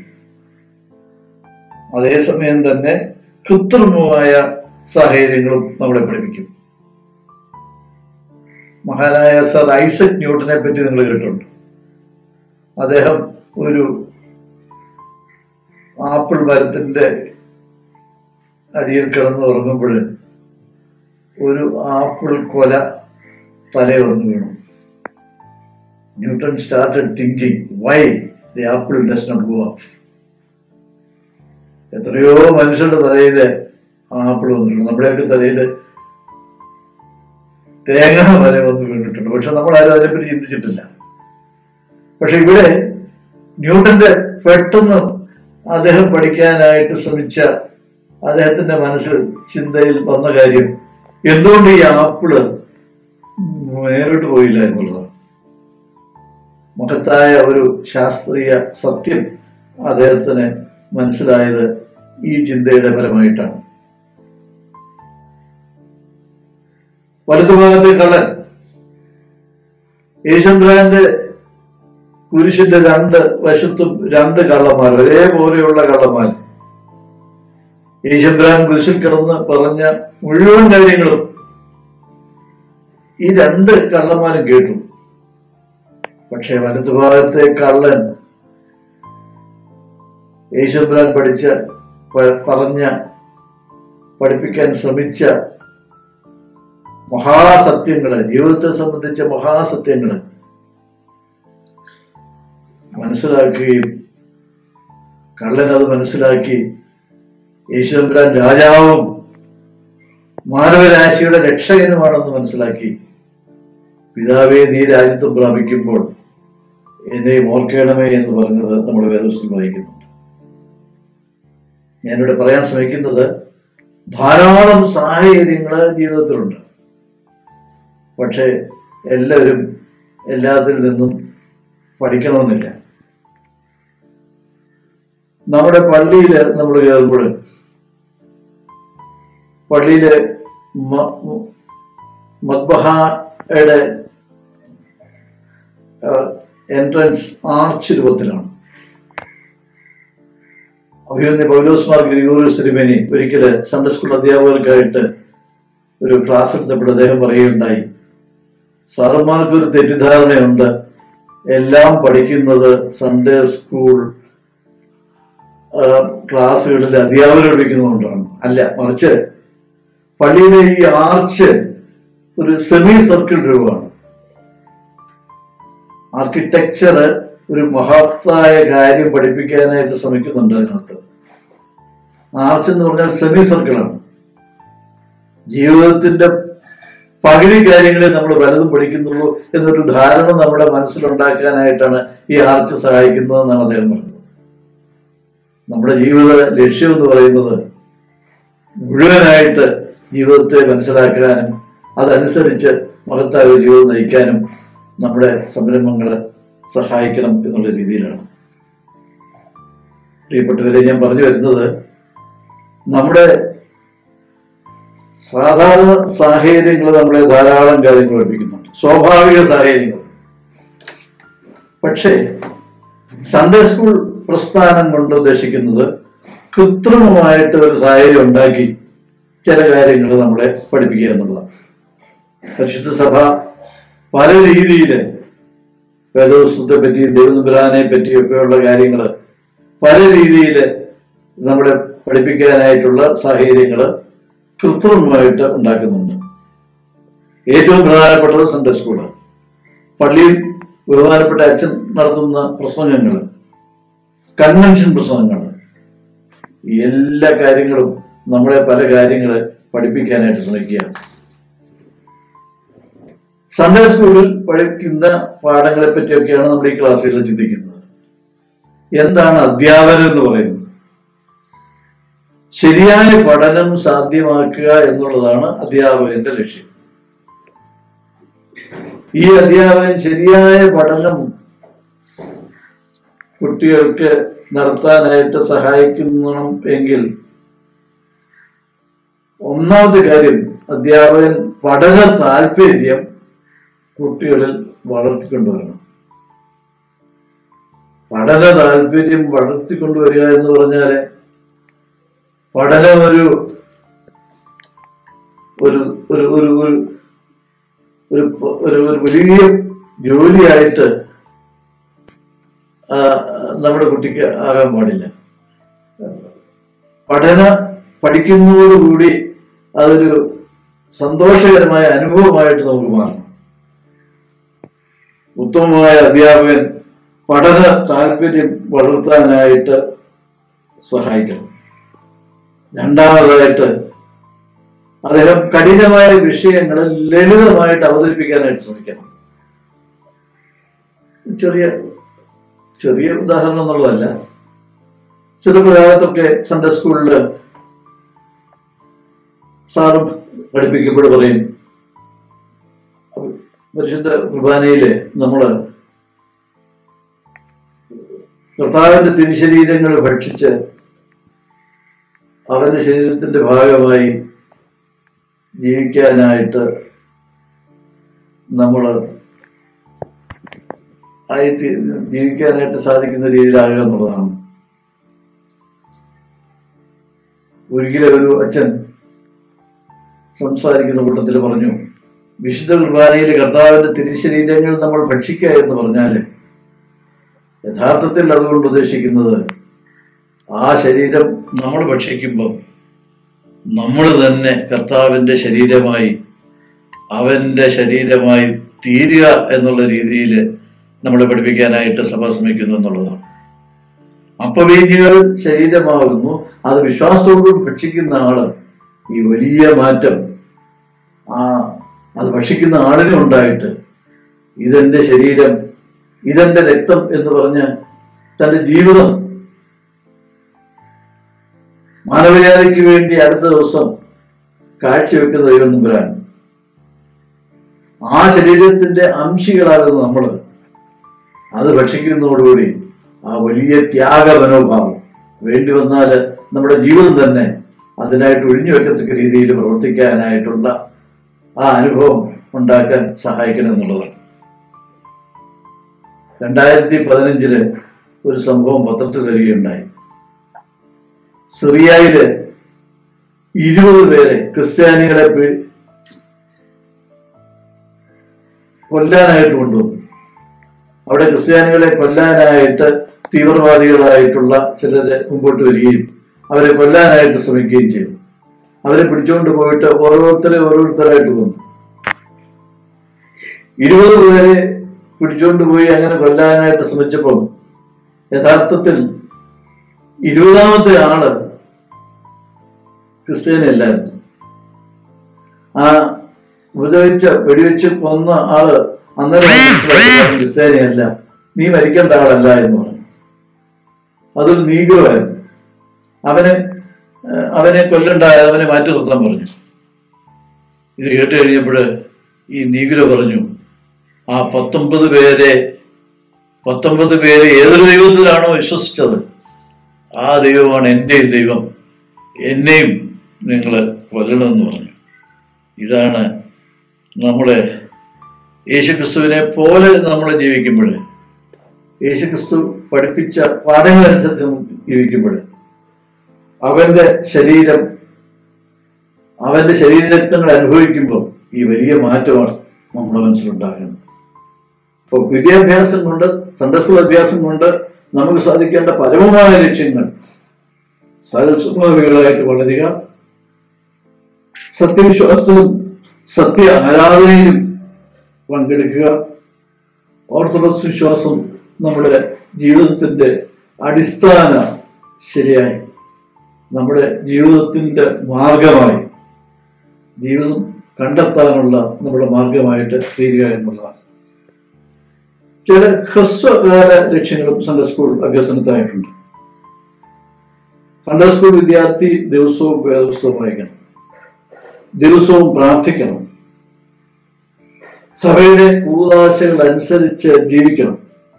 അതേസമയം തന്നെ കൃത്രിമമായ സാഹചര്യങ്ങളും നമ്മളെ പഠിപ്പിക്കും മഹാനായ സർ ഐസക് ന്യൂട്ടനെ പറ്റി നിങ്ങൾ കേട്ടിട്ടുണ്ട് അദ്ദേഹം ഒരു ആപ്പിൾ മരത്തിന്റെ അടിയിൽ കിടന്ന് ഉറങ്ങുമ്പോൾ ഒരു ആപ്പിൾ കൊല തലയിൽ വന്നു വീണു Newton started thinking why the apple does not go up എത്രയോ മനുഷ്യരുടെ തലയില് ആപ്പിൾ വന്നിട്ടുണ്ട് നമ്മുടെയൊക്കെ തലയില് തേങ്ങ വരെ വന്ന് വീണിട്ടുണ്ട് പക്ഷെ നമ്മൾ ആരും അതിനെപ്പറ്റി ചിന്തിച്ചിട്ടില്ല പക്ഷെ ഇവിടെ ന്യൂട്ടന്റെ പെട്ടെന്ന് അദ്ദേഹം പഠിക്കാനായിട്ട് ശ്രമിച്ച അദ്ദേഹത്തിന്റെ മനസ്സിൽ ചിന്തയിൽ വന്ന കാര്യം എന്തുകൊണ്ട് ഈ ആപ്പിള് നേരിട്ട് പോയില്ല എന്നുള്ളതാണ് മഹത്തായ ഒരു ശാസ്ത്രീയ സത്യം അദ്ദേഹത്തിന് മനസ്സിലായത് ഈ ചിന്തയുടെ ഫലമായിട്ടാണ് വലതുഭാഗത്തെ കള്ളൻ യേശുബ്രാന്റെ കുരിശിന്റെ രണ്ട് വശത്തും രണ്ട് കള്ളന്മാർ ഒരേപോലെയുള്ള കള്ളന്മാർ യേശുബ്രാൻ കുരിശിൽ കിടന്ന് പറഞ്ഞ മുഴുവൻ കാര്യങ്ങളും ഈ രണ്ട് കള്ളന്മാരും കേട്ടു പക്ഷെ വലതുഭാഗത്തെ കള്ളൻ യേശുബ്രാൻ പഠിച്ച പ- പറഞ്ഞ പഠിപ്പിക്കാൻ ശ്രമിച്ച മഹാസത്യങ്ങള് ജീവിതത്തെ സംബന്ധിച്ച മഹാസത്യങ്ങള് മനസ്സിലാക്കുകയും കള്ളൻ അത് മനസ്സിലാക്കി യേശുദമ്പുരാൻ രാജാവും മാനവരാശിയുടെ രക്ഷകനുമാണെന്ന് മനസ്സിലാക്കി പിതാവേ നീ രാജ്യത്വം പ്രാപിക്കുമ്പോൾ എന്നെയും ഓർക്കണമേ എന്ന് പറഞ്ഞത് നമ്മുടെ വേദോസിൽ വായിക്കുന്നുണ്ട് ഞാനിവിടെ പറയാൻ ശ്രമിക്കുന്നത് ധാരാളം സാഹചര്യങ്ങൾ ജീവിതത്തിലുണ്ട് പക്ഷേ എല്ലാവരും എല്ലാത്തിൽ നിന്നും പഠിക്കണമെന്നില്ല നമ്മുടെ പള്ളിയിൽ നമ്മൾ കയറുമ്പോൾ പള്ളിയില് മ- മ- മദ്ബഹയുടെ എൻട്രൻസ് ആർച്ച് രൂപത്തിലാണ് അഭിമന്യ പൗലോസ്മാർ ഗ്രിഗോറിയസ് തിരുമേനി ഒരിക്കല് സൺഡേ സ്കൂൾ അധ്യാപകർക്കായിട്ട് ഒരു ക്ലാസ് എടുത്തപ്പോൾ അദ്ദേഹം പറയുകയുണ്ടായി സാറന്മാർക്ക് ഒരു തെറ്റിദ്ധാരണയുണ്ട് എല്ലാം പഠിക്കുന്നത് സൺഡേ സ്കൂൾ ആ, ക്ലാസ്സുകളിൽ അധ്യാപകർ പഠിക്കുന്നതുകൊണ്ടാണ് അല്ല മറിച്ച് പള്ളിയിലെ ഈ ആർച്ച് ഒരു സെമി സർക്കിൾ രൂപമാണ് ആർക്കിടെക്ചർ ഒരു മഹത്തായ കാര്യം പഠിപ്പിക്കാനായിട്ട് ശ്രമിക്കുന്നുണ്ട് അതിനകത്ത് ആർച്ച് എന്ന് പറഞ്ഞാൽ സെമി സർക്കിളാണ് ജീവിതത്തിന്റെ പകുതി കാര്യങ്ങളെ നമ്മൾ വലുതും പഠിക്കുന്നുള്ളൂ എന്നൊരു ധാരണ നമ്മുടെ മനസ്സിലുണ്ടാക്കാനായിട്ടാണ് ഈ ആർച്ച് സഹായിക്കുന്നതെന്നാണ് അദ്ദേഹം പറഞ്ഞത് നമ്മുടെ ജീവിത ലക്ഷ്യം എന്ന് പറയുന്നത് മുഴുവനായിട്ട് ജീവിതത്തെ മനസ്സിലാക്കാനും അതനുസരിച്ച് മഹത്തായ ഒരു ജീവിതം നയിക്കാനും നമ്മുടെ സംരംഭങ്ങളെ സഹായിക്കണം എന്നുള്ള രീതിയിലാണ് പ്രിയപ്പെട്ടവരെ ഞാൻ പറഞ്ഞു വരുന്നത് നമ്മുടെ സാധാരണ സാഹചര്യങ്ങൾ നമ്മളെ ധാരാളം കാര്യങ്ങൾ പഠിപ്പിക്കുന്നുണ്ട് സ്വാഭാവിക സാഹചര്യങ്ങൾ പക്ഷേ സൺഡേ സ്കൂൾ പ്രസ്ഥാനം കൊണ്ട് ഉദ്ദേശിക്കുന്നത് കൃത്രിമമായിട്ട് ഒരു സാഹചര്യം ഉണ്ടാക്കി ചില കാര്യങ്ങൾ നമ്മളെ പഠിപ്പിക്കുക എന്നുള്ളതാണ് പരിശുദ്ധ സഭ പല രീതിയിൽ വേദോത്സവത്തെ പറ്റി ദൈവനമ്പുരാനെ പറ്റിയൊക്കെയുള്ള കാര്യങ്ങൾ പല രീതിയിൽ നമ്മളെ പഠിപ്പിക്കാനായിട്ടുള്ള സാഹചര്യങ്ങൾ കൃത്രിമമായിട്ട് ഉണ്ടാക്കുന്നുണ്ട് ഏറ്റവും പ്രധാനപ്പെട്ടത് സൺഡേ സ്കൂള് പള്ളിയിൽ ബഹുമാനപ്പെട്ട അച്ഛൻ നടത്തുന്ന പ്രസംഗങ്ങൾ കൺവെൻഷൻ പ്രസംഗങ്ങൾ എല്ലാ കാര്യങ്ങളും നമ്മളെ പല കാര്യങ്ങൾ പഠിപ്പിക്കാനായിട്ട് ശ്രമിക്കുകയാണ് സൺഡേ സ്കൂളിൽ പഠിക്കുന്ന പാഠങ്ങളെ പറ്റിയൊക്കെയാണ് നമ്മൾ ഈ ക്ലാസ്സുകളിൽ ചിന്തിക്കുന്നത് എന്താണ് അധ്യാപനം എന്ന് പറയുന്നത് ശരിയായ പഠനം സാധ്യമാക്കുക എന്നുള്ളതാണ് അധ്യാപകന്റെ ലക്ഷ്യം ഈ അധ്യാപകൻ ശരിയായ പഠനം കുട്ടികൾക്ക് നടത്താനായിട്ട് സഹായിക്കണം എങ്കിൽ ഒന്നാമത്തെ കാര്യം അധ്യാപകൻ പഠന താല്പര്യം കുട്ടികളിൽ വളർത്തിക്കൊണ്ടുവരണം പഠന താല്പര്യം വളർത്തിക്കൊണ്ടുവരിക എന്ന് പറഞ്ഞാല് പഠനം ഒരു ഒരു ഒരു ഒരു ഒരു ഒരു ഒരു ഒരു വലിയ ജോലിയായിട്ട് ആ, നമ്മുടെ കുട്ടിക്ക് ആകാൻ പാടില്ല പഠന പഠിക്കുന്നതോടുകൂടി അതൊരു സന്തോഷകരമായ അനുഭവമായിട്ട് നമുക്ക് മാറണം ഉത്തമമായ അധ്യാപകൻ പഠന താല്പര്യം വളർത്താനായിട്ട് സഹായിക്കണം രണ്ടാമതായിട്ട് അദ്ദേഹം കഠിനമായ വിഷയങ്ങൾ ലളിതമായിട്ട് അവതരിപ്പിക്കാനായിട്ട് ശ്രമിക്കണം ചെറിയ ചെറിയ ഉദാഹരണം എന്നുള്ളതല്ല ചെറുപ്പകാലത്തൊക്കെ സൺഡേ സ്കൂളിൽ സാറും പഠിപ്പിക്കുമ്പോൾ പറയും പരിശുദ്ധ കുർബാനയില് നമ്മള് കർത്താവിന്റെ തിരുശരീരങ്ങൾ ഭക്ഷിച്ച് അവന്റെ ശരീരത്തിന്റെ ഭാഗമായി ജീവിക്കാനായിട്ട് നമ്മൾ ആയി തീ- ജീവിക്കാനായിട്ട് സാധിക്കുന്ന രീതിയിലാകുക എന്നുള്ളതാണ് ഒരിക്കലും ഒരു അച്ഛൻ സംസാരിക്കുന്ന കൂട്ടത്തിൽ പറഞ്ഞു വിശുദ്ധ കുർബാനയിൽ കർത്താവിന്റെ തിരുശരീരങ്ങൾ നമ്മൾ ഭക്ഷിക്കുക എന്ന് പറഞ്ഞാല് യഥാർത്ഥത്തിൽ അതുകൊണ്ട് ഉദ്ദേശിക്കുന്നത് ആ ശരീരം നമ്മൾ ഭക്ഷിക്കുമ്പം നമ്മൾ തന്നെ കർത്താവിന്റെ ശരീരമായി അവന്റെ ശരീരമായി തീരുക എന്നുള്ള രീതിയിൽ നമ്മളെ പഠിപ്പിക്കാനായിട്ട് സഭ ശ്രമിക്കുന്നു എന്നുള്ളതാണ് അപ്പവീഞ്ഞുകൾ ശരീരമാകുന്നു അത് വിശ്വാസത്തോടുകൂടി ഭക്ഷിക്കുന്ന ആള് ഈ വലിയ മാറ്റം ആ അത് ഭക്ഷിക്കുന്ന ആളിനും ഉണ്ടായിട്ട് ഇതെന്റെ ശരീരം ഇതെന്റെ രക്തം എന്ന് പറഞ്ഞ് തന്റെ ജീവിതം മാനവജാതിക്ക് വേണ്ടി അടുത്ത ദിവസം കാഴ്ചവെക്കുന്ന ദൈവം നമ്പുരാൻ ആ ശരീരത്തിന്റെ അംശികളാകുന്ന നമ്മൾ അത് ഭക്ഷിക്കുന്നതോടുകൂടി ആ വലിയ ത്യാഗ മനോഭാവം വേണ്ടി വന്നാൽ നമ്മുടെ ജീവിതം തന്നെ അതിനായിട്ട് ഒഴിഞ്ഞു വെക്കത്തക്ക രീതിയിൽ പ്രവർത്തിക്കാനായിട്ടുള്ള ആ അനുഭവം ഉണ്ടാക്കാൻ സഹായിക്കണം എന്നുള്ളതാണ് രണ്ടായിരത്തി പതിനഞ്ചില് ഒരു സംഭവം പത്രത്തിൽ വരികയുണ്ടായി സിറിയയില് ഇരുപത് പേരെ ക്രിസ്ത്യാനികളെ പീ- കൊല്ലാനായിട്ട് കൊണ്ടുവന്നു അവിടെ ക്രിസ്ത്യാനികളെ കൊല്ലാനായിട്ട് തീവ്രവാദികളായിട്ടുള്ള ചിലര് മുമ്പോട്ട് വരികയും അവരെ കൊല്ലാനായിട്ട് ശ്രമിക്കുകയും ചെയ്തു അവരെ പിടിച്ചുകൊണ്ട് പോയിട്ട് ഓരോരുത്തരെ ഓരോരുത്തരായിട്ട് കൊന്നു ഇരുപത് പേരെ പിടിച്ചുകൊണ്ട് പോയി അങ്ങനെ കൊല്ലാനായിട്ട് ശ്രമിച്ചപ്പോൾ യഥാർത്ഥത്തിൽ ഇരുപതാമത്തെ ആള് ക്രിസ്ത്യാനിയല്ലായിരുന്നു ആ ഉപദ്രവിച്ച വെടിവെച്ച് കൊന്ന ആള് അന്നേരം മനസ്സിലാക്കി അവൻ ക്രിസ്ത്യാനിയല്ല നീ മരിക്കേണ്ട ആളല്ല എന്ന് പറഞ്ഞു അതൊരു നീഗ്രമായിരുന്നു അവന് ഏഹ്, അവനെ കൊല്ലണ്ട അവനെ മാറ്റി നിർത്താൻ പറഞ്ഞു ഇത് കേട്ട് കഴിഞ്ഞപ്പോൾ ഈ നീഗ്രോ പറഞ്ഞു ആ പത്തൊമ്പത് പേരെ പത്തൊമ്പത് പേരെ ഏതൊരു ദൈവത്തിലാണോ വിശ്വസിച്ചത് ആ ദൈവമാണ് എൻ്റെയും ദൈവം എന്നെയും നിങ്ങൾ കൊല്ലണമെന്ന് പറഞ്ഞു ഇതാണ് നമ്മുടെ യേശുക്രിസ്തുവിനെ പോലെ നമ്മൾ ജീവിക്കുമ്പോൾ യേശുക്രിസ്തു പഠിപ്പിച്ച പാഠങ്ങളനുസരിച്ച് നമ്മൾ ജീവിക്കുമ്പോൾ അവന്റെ ശരീരം അവന്റെ ശരീരരക്തങ്ങൾ അനുഭവിക്കുമ്പോൾ ഈ വലിയ മാറ്റമാണ് നമ്മുടെ മനസ്സിലുണ്ടാകുന്നത് അപ്പോൾ വിദ്യാഭ്യാസം കൊണ്ട് സൺഡേ സ്കൂൾ അഭ്യാസം കൊണ്ട് നമുക്ക് സാധിക്കേണ്ട പരമമായ ലക്ഷ്യങ്ങൾ സൽസ്വഭാവികളായിട്ട് വളരുക സത്യവിശ്വാസത്തിലും സത്യ ആരാധനയിലും പങ്കെടുക്കുക ഓർത്തഡോക്സ് വിശ്വാസം നമ്മുടെ ജീവിതത്തിന്റെ അടിസ്ഥാന ശരിയായി നമ്മുടെ ജീവിതത്തിന്റെ മാർഗമായി ജീവിതം കണ്ടെത്താനുള്ള നമ്മുടെ മാർഗമായിട്ട് തീരുക എന്നുള്ളതാണ് ചില ഹ്രസ്വകാല ലക്ഷ്യങ്ങളും സൺഡേ സ്കൂൾ അഭ്യസനത്തിനായിട്ടുണ്ട് സൺഡേ സ്കൂൾ വിദ്യാർത്ഥി ദിവസവും വേദപുസ്തകം വായിക്കണം ദിവസവും പ്രാർത്ഥിക്കണം സഭയുടെ കൂതാശകൾ അനുസരിച്ച് ജീവിക്കണം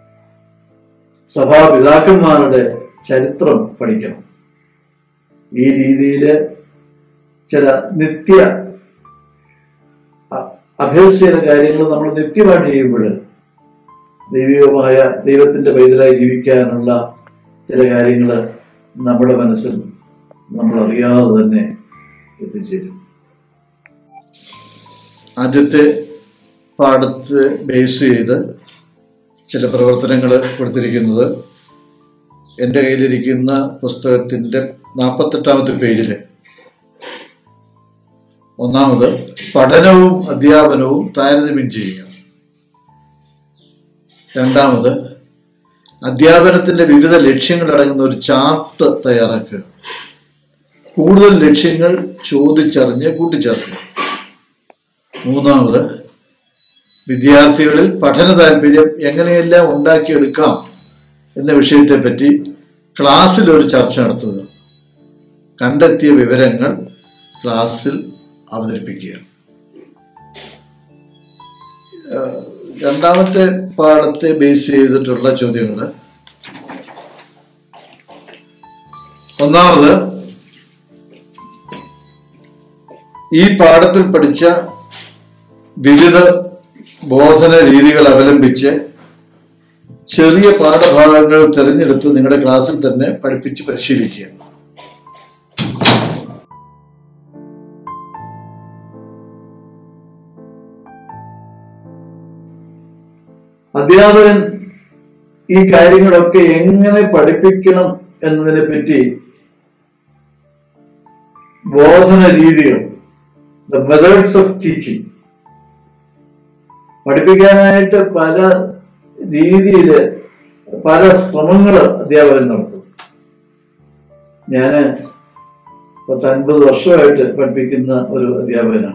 സഭാപിതാക്കന്മാരുടെ ചരിത്രം പഠിക്കണം ഈ രീതിയിൽ ചില നിത്യ അ- അഭ്യസിച്ച കാര്യങ്ങൾ നമ്മൾ നിത്യമായിട്ട് ചെയ്യുമ്പോൾ ദൈവികമായ ദൈവത്തിന്റെ പൈതലായി ജീവിക്കാനുള്ള ചില കാര്യങ്ങൾ നമ്മുടെ മനസ്സിൽ നമ്മൾ അറിയാതെ തന്നെ എത്തിച്ചേരും ആദ്യത്തെ പാഠത്തെ ബേസ് ചെയ്ത് ചില പ്രവർത്തനങ്ങൾ കൊടുത്തിരിക്കുന്നത് എൻ്റെ കയ്യിലിരിക്കുന്ന പുസ്തകത്തിൻ്റെ നാൽപ്പത്തെട്ടാമത്തെ പേജിൽ ഒന്നാമത് പഠനവും അധ്യാപനവും താരതമ്യം ചെയ്യുക രണ്ടാമത് അധ്യാപനത്തിന്റെ വിവിധ ലക്ഷ്യങ്ങൾ അടങ്ങുന്ന ഒരു ചാർട്ട് തയ്യാറാക്കുക കൂടുതൽ ലക്ഷ്യങ്ങൾ ചോദിച്ചറിഞ്ഞ് കൂട്ടിച്ചേർക്കുക മൂന്നാമത് വിദ്യാർത്ഥികളിൽ പഠന താല്പര്യം എങ്ങനെയെല്ലാം ഉണ്ടാക്കിയെടുക്കാം എന്ന വിഷയത്തെപ്പറ്റി ക്ലാസ്സിൽ ഒരു ചർച്ച നടത്തുക കണ്ടെത്തിയ വിവരങ്ങൾ ക്ലാസ്സിൽ അവതരിപ്പിക്കുക ഏഹ് രണ്ടാമത്തെ പാഠത്തെ ബേസ് ചെയ്തിട്ടുള്ള ചോദ്യങ്ങൾ ഒന്നാമത് ഈ പാഠത്തിൽ പഠിച്ച വിവിധ ബോധന രീതികൾ അവലംബിച്ച് ചെറിയ പാഠഭാഗങ്ങൾ തിരഞ്ഞെടുത്ത് നിങ്ങളുടെ ക്ലാസ്സിൽ തന്നെ പഠിപ്പിച്ച് പരിശീലിക്കുക അധ്യാപകൻ ഈ കാര്യങ്ങളൊക്കെ എങ്ങനെ പഠിപ്പിക്കണം എന്നതിനെ പറ്റി ബോധന രീതികൾ ദ മെത്തേഡ്സ് ഓഫ് ടീച്ചിങ് പഠിപ്പിക്കാനായിട്ട് പല രീതിയിൽ പല ശ്രമങ്ങൾ അധ്യാപകൻ നടത്തും ഞാൻ പത്ത് അൻപത് വർഷമായിട്ട് പഠിപ്പിക്കുന്ന ഒരു അധ്യാപകനാണ്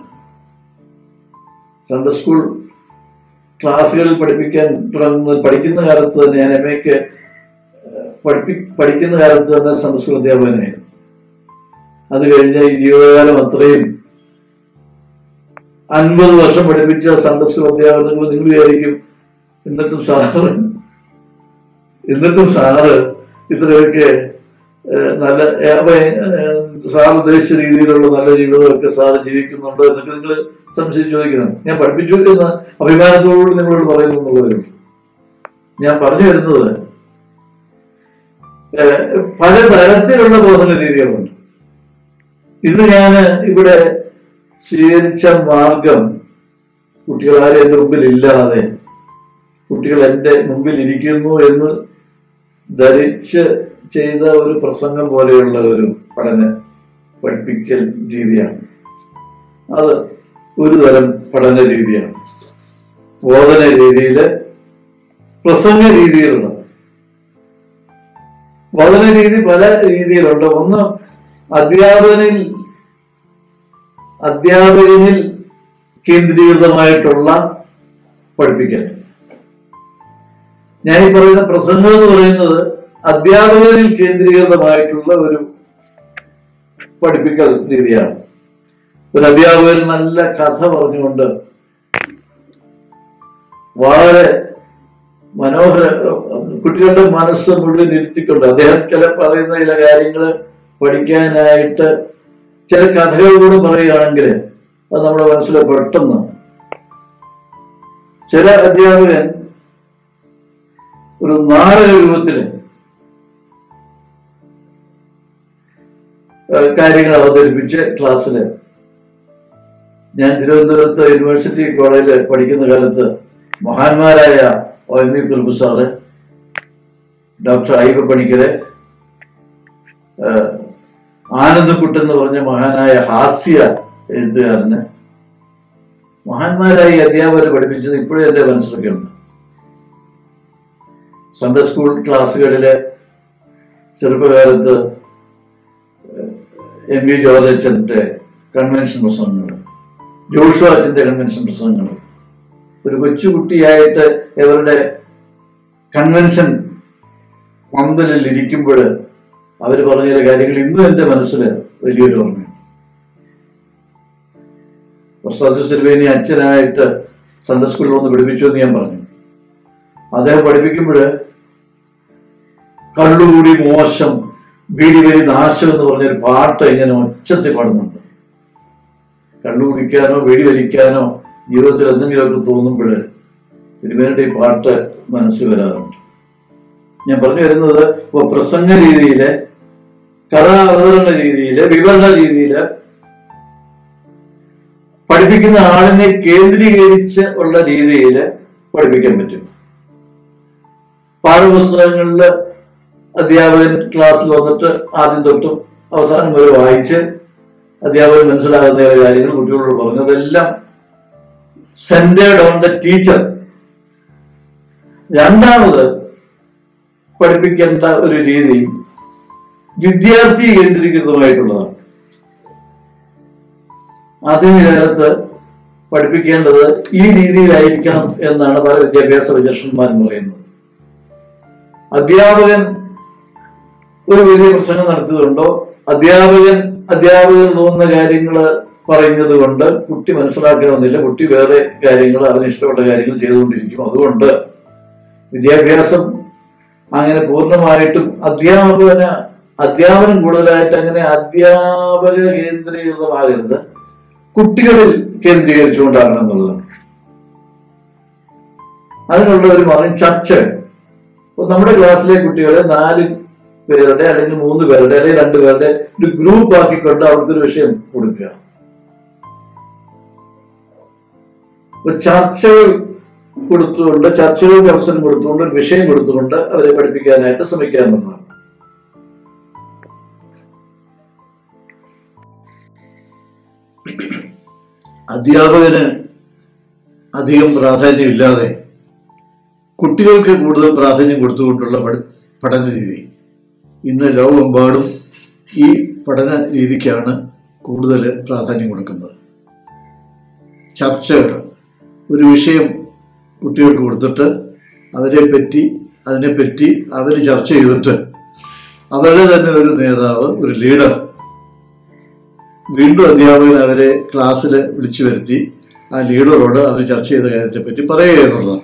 സൺഡേ സ്കൂൾ ക്ലാസ്സുകളിൽ പഠിപ്പിക്കാൻ തുടങ്ങുന്ന പഠിക്കുന്ന കാലത്ത് തന്നെ ഞാൻ എം എക്ക് പഠിപ്പി പഠിക്കുന്ന കാലത്ത് തന്നെ സൺഡേ സ്കൂൾ അധ്യാപകനായിരുന്നു അത് കഴിഞ്ഞ ഈ ജീവിതകാലം അത്രയും അൻപത് വർഷം പഠിപ്പിച്ച സൺഡേ സ്കൂൾ അധ്യാപകർ നിങ്ങൾ വിചാരിക്കും എന്നിട്ടും സാറ് എന്നിട്ടും സാറ് ഇത്രയൊക്കെ ഏഹ്, നല്ല ഏഹ്, അപ്പൊ, ഏഹ്, സാർ ഉദ്ദേശിച്ച രീതിയിലുള്ള നല്ല ജീവിതമൊക്കെ സാറ് ജീവിക്കുന്നുണ്ടോ എന്നൊക്കെ നിങ്ങൾ സംശയം ചോദിക്കുന്നത് ഞാൻ പഠിപ്പിച്ചു എന്ന് അഭിമാനത്തോടുകൂടി നിങ്ങളോട് പറയുന്നു എന്നുള്ളവരും ഞാൻ പറഞ്ഞു വരുന്നത് ഏഹ്, പല തരത്തിലുള്ള ബോധന രീതികളുണ്ട് ഇത് ഞാൻ ഇവിടെ സ്വീകരിച്ച മാർഗം കുട്ടികൾ ആരും എൻ്റെ മുമ്പിൽ ഇല്ലാതെ കുട്ടികൾ എൻ്റെ മുമ്പിൽ ഇരിക്കുന്നു എന്ന് ധരിച്ച് ചെയ്ത ഒരു പ്രസംഗം പോലെയുള്ള ഒരു പഠന പഠിപ്പിക്കൽ രീതിയാണ് അത് ഒരു തരം പഠന രീതിയാണ് ബോധന രീതിയില് പ്രസംഗ രീതിയിലുള്ള ബോധന രീതി പല രീതിയിലുണ്ട് ഒന്ന് അധ്യാപകനിൽ അധ്യാപകനിൽ കേന്ദ്രീകൃതമായിട്ടുള്ള പഠിപ്പിക്കൽ ഞാൻ ഈ പറയുന്ന പ്രസംഗം എന്ന് പറയുന്നത് അധ്യാപകരിൽ കേന്ദ്രീകൃതമായിട്ടുള്ള ഒരു പഠിപ്പിക്കൽ രീതിയാണ് ഒരു അധ്യാപകൻ നല്ല കഥ പറഞ്ഞുകൊണ്ട് വളരെ മനോഹര കുട്ടികളുടെ മനസ്സ് മുഴുവൻ ഇരുത്തിക്കൊണ്ട് അദ്ദേഹം ചില പറയുന്ന ചില കാര്യങ്ങൾ പഠിക്കാനായിട്ട് ചില കഥകൾ കൂടെ പറയുകയാണെങ്കിൽ അത് നമ്മുടെ മനസ്സിൽ പെട്ടെന്ന് ചില അധ്യാപകൻ ഒരു നാടക രൂപത്തില് ഏഹ് കാര്യങ്ങൾ അവതരിപ്പിച്ച് ക്ലാസ്സില് ഞാൻ തിരുവനന്തപുരത്ത് യൂണിവേഴ്സിറ്റി കോളേജിൽ പഠിക്കുന്ന കാലത്ത് മഹാന്മാരായ O M V Kurup sir doctor Ayyappa Panicker ഏഹ് ആനന്ദക്കുട്ടൻ എന്ന് പറഞ്ഞ മഹാനായ ഹാസ്യ എഴുത്തുകാരന് മഹാന്മാരായ ഈ അധ്യാപകരെ പഠിപ്പിച്ചത് ഇപ്പോഴും എന്റെ മനസ്സിലൊക്കെ ഉണ്ട് സൺഡേ സ്കൂൾ ക്ലാസ്സുകളിലെ ചെറുപ്പകാലത്ത് എം വി ജോർജ് അച്ഛൻ്റെ കൺവെൻഷൻ പ്രസംഗങ്ങൾ ജോഷു അച്ഛൻ്റെ കൺവെൻഷൻ പ്രസംഗങ്ങൾ ഒരു കൊച്ചുകുട്ടിയായിട്ട് ഇവരുടെ കൺവെൻഷൻ പന്തലിൽ ഇരിക്കുമ്പോൾ അവർ പറഞ്ഞ ചില കാര്യങ്ങൾ ഇന്നും എൻ്റെ മനസ്സിൽ വലിയൊരു ഓർമ്മ പ്രസാദ് സിൽവേനി അച്ഛനായിട്ട് സൺഡേ സ്കൂളിൽ വന്ന് പഠിപ്പിച്ചു എന്ന് ഞാൻ പറഞ്ഞു അദ്ദേഹം പഠിപ്പിക്കുമ്പോൾ കള്ളുകൂടി മോശം ബീഡി വരി നാശം എന്ന് പറഞ്ഞൊരു പാട്ട് ഇങ്ങനെ ഒച്ചത്തിൽ പാടുന്നുണ്ട് കള്ളു കുടിക്കാനോ വെടി വലിക്കാനോ ജീവിതത്തിൽ എന്തെങ്കിലുമൊക്കെ തോന്നുമ്പോൾ തിരുമേനയുടെ ഈ പാട്ട് മനസ്സിൽ വരാറുണ്ട് ഞാൻ പറഞ്ഞു വരുന്നത് ഇപ്പൊ പ്രസംഗ രീതിയില് കഥാവതരണ രീതിയില് വിവരണ രീതിയില് പഠിപ്പിക്കുന്ന ആളിനെ കേന്ദ്രീകരിച്ച് ഉള്ള രീതിയിൽ പഠിപ്പിക്കാൻ പറ്റും പാഠപുസ്തകങ്ങളിൽ അധ്യാപകൻ ക്ലാസ്സിൽ വന്നിട്ട് ആദ്യം തൊട്ടും അവസാനം വരെ വായിച്ച് അധ്യാപകൻ മനസ്സിലാകുന്ന ചില കാര്യങ്ങൾ കുട്ടികളോട് പറഞ്ഞു അതെല്ലാം സെന്റേഡ് ഓൺ ദ ടീച്ചർ രണ്ടാമത് പഠിപ്പിക്കേണ്ട ഒരു രീതി വിദ്യാർത്ഥി കേന്ദ്രീകൃതമായിട്ടുള്ളതാണ് ആധുനിക പഠിപ്പിക്കേണ്ടത് ഈ രീതിയിലായിരിക്കണം എന്നാണ് പല വിദ്യാഭ്യാസ വിചക്ഷണന്മാരും പറയുന്നത് അധ്യാപകൻ ഒരു വലിയ പ്രസംഗം നടത്തിയതുകൊണ്ടോ അധ്യാപകൻ അധ്യാപകൻ തോന്നുന്ന കാര്യങ്ങൾ പറയുന്നത് കൊണ്ട് കുട്ടി മനസ്സിലാക്കണമെന്നില്ല കുട്ടി വേറെ കാര്യങ്ങൾ അവന് ഇഷ്ടപ്പെട്ട കാര്യങ്ങൾ ചെയ്തുകൊണ്ടിരിക്കും അതുകൊണ്ട് വിദ്യാഭ്യാസം അങ്ങനെ പൂർണ്ണമായിട്ടും അധ്യാപന അധ്യാപനം കൂടുതലായിട്ട് അങ്ങനെ അധ്യാപക കേന്ദ്രീകൃതമാകരുത് കുട്ടികളിൽ കേന്ദ്രീകരിച്ചുകൊണ്ടാകണം എന്നുള്ളതാണ് അതിനുള്ള ഒരു മാർഗം ചർച്ച ഇപ്പൊ നമ്മുടെ ക്ലാസ്സിലെ കുട്ടികളെ നാല് പേരുടെ അല്ലെങ്കിൽ മൂന്ന് പേരുടെ അല്ലെങ്കിൽ രണ്ട് പേരുടെ ഒരു ഗ്രൂപ്പ് ആക്കിക്കൊണ്ട് അവർക്കൊരു വിഷയം കൊടുക്കുക ഇപ്പൊ ചർച്ചകൾ കൊടുത്തുകൊണ്ട് ചർച്ചകൾക്ക് അവസരം കൊടുത്തുകൊണ്ട് ഒരു വിഷയം കൊടുത്തുകൊണ്ട് അവരെ പഠിപ്പിക്കാനായിട്ട് ശ്രമിക്കുക എന്നുള്ളതാണ് അധ്യാപകന് അധികം പ്രാധാന്യമില്ലാതെ കുട്ടികൾക്ക് കൂടുതൽ പ്രാധാന്യം കൊടുത്തുകൊണ്ടുള്ള പഠ- പഠന രീതി ഇന്ന് ലോകമെമ്പാടും ഈ പഠന രീതിക്കാണ് കൂടുതൽ പ്രാധാന്യം കൊടുക്കുന്നത് ചർച്ചകൾ ഒരു വിഷയം കുട്ടികൾക്ക് കൊടുത്തിട്ട് അവരെ പറ്റി അതിനെപ്പറ്റി അവർ ചർച്ച ചെയ്തിട്ട് അവരുടെ തന്നെ ഒരു നേതാവ് ഒരു ലീഡർ വീണ്ടും അധ്യാപകൻ അവരെ ക്ലാസ്സിൽ വിളിച്ചു വരുത്തി ആ ലീഡറോട് അവർ ചർച്ച ചെയ്ത കാര്യത്തെപ്പറ്റി പറയുക എന്നുള്ളതാണ്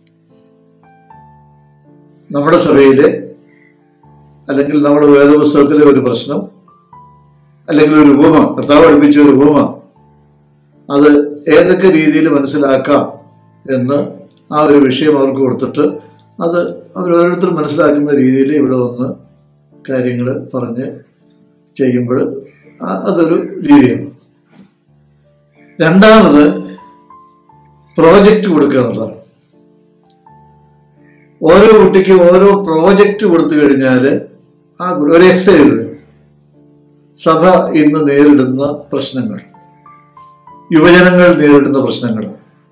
നമ്മുടെ സഭയിലെ അല്ലെങ്കിൽ നമ്മുടെ വേദപുസ്തകത്തിലെ ഒരു പ്രശ്നം അല്ലെങ്കിൽ ഒരു ഉപമ കർത്താവ് പഠിപ്പിച്ച ഒരു ഉപമ അത് ഏതൊക്കെ രീതിയിൽ മനസ്സിലാക്കാം എന്ന് ആ ഒരു വിഷയം അവർക്ക് കൊടുത്തിട്ട് അത് അവർ ഓരോരുത്തർ മനസ്സിലാക്കുന്ന രീതിയിൽ ഇവിടെ വന്ന് കാര്യങ്ങൾ പറഞ്ഞ് ചെയ്യുമ്പോൾ ആ- അതൊരു രീതിയാണ് രണ്ടാമത് പ്രോജക്റ്റ് കൊടുക്കുക എന്നുള്ളതാണ് ഓരോ കുട്ടിക്കും ഓരോ പ്രോജക്റ്റ് കൊടുത്തു കഴിഞ്ഞാൽ ആ കു- ഒരു എസ് എഴുതുക സഭ ഇന്ന് നേരിടുന്ന പ്രശ്നങ്ങൾ യുവജനങ്ങൾ നേരിടുന്ന പ്രശ്നങ്ങൾ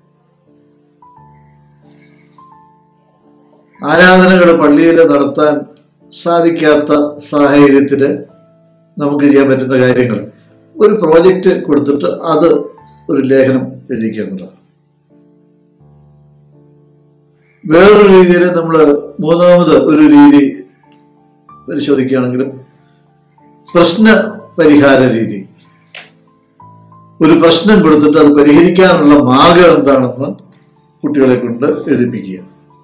ആരാധനകൾ പള്ളിയിൽ നടത്താൻ സാധിക്കാത്ത സാഹചര്യത്തിൽ നമുക്ക് ചെയ്യാൻ പറ്റുന്ന കാര്യങ്ങൾ ഒരു പ്രോജക്റ്റ് കൊടുത്തിട്ട് അത് ഒരു ലേഖനം എഴുതിക്കുക എന്നുള്ളതാണ് വേറൊരു രീതിയിൽ നമ്മൾ മൂന്നാമത് ഒരു രീതി പരിശോധിക്കുകയാണെങ്കിലും പ്രശ്ന പരിഹാര രീതി ഒരു പ്രശ്നം കൊടുത്തിട്ട് അത് പരിഹരിക്കാനുള്ള മാർഗം എന്താണെന്ന് കുട്ടികളെ കൊണ്ട് എഴുതിപ്പിക്കുക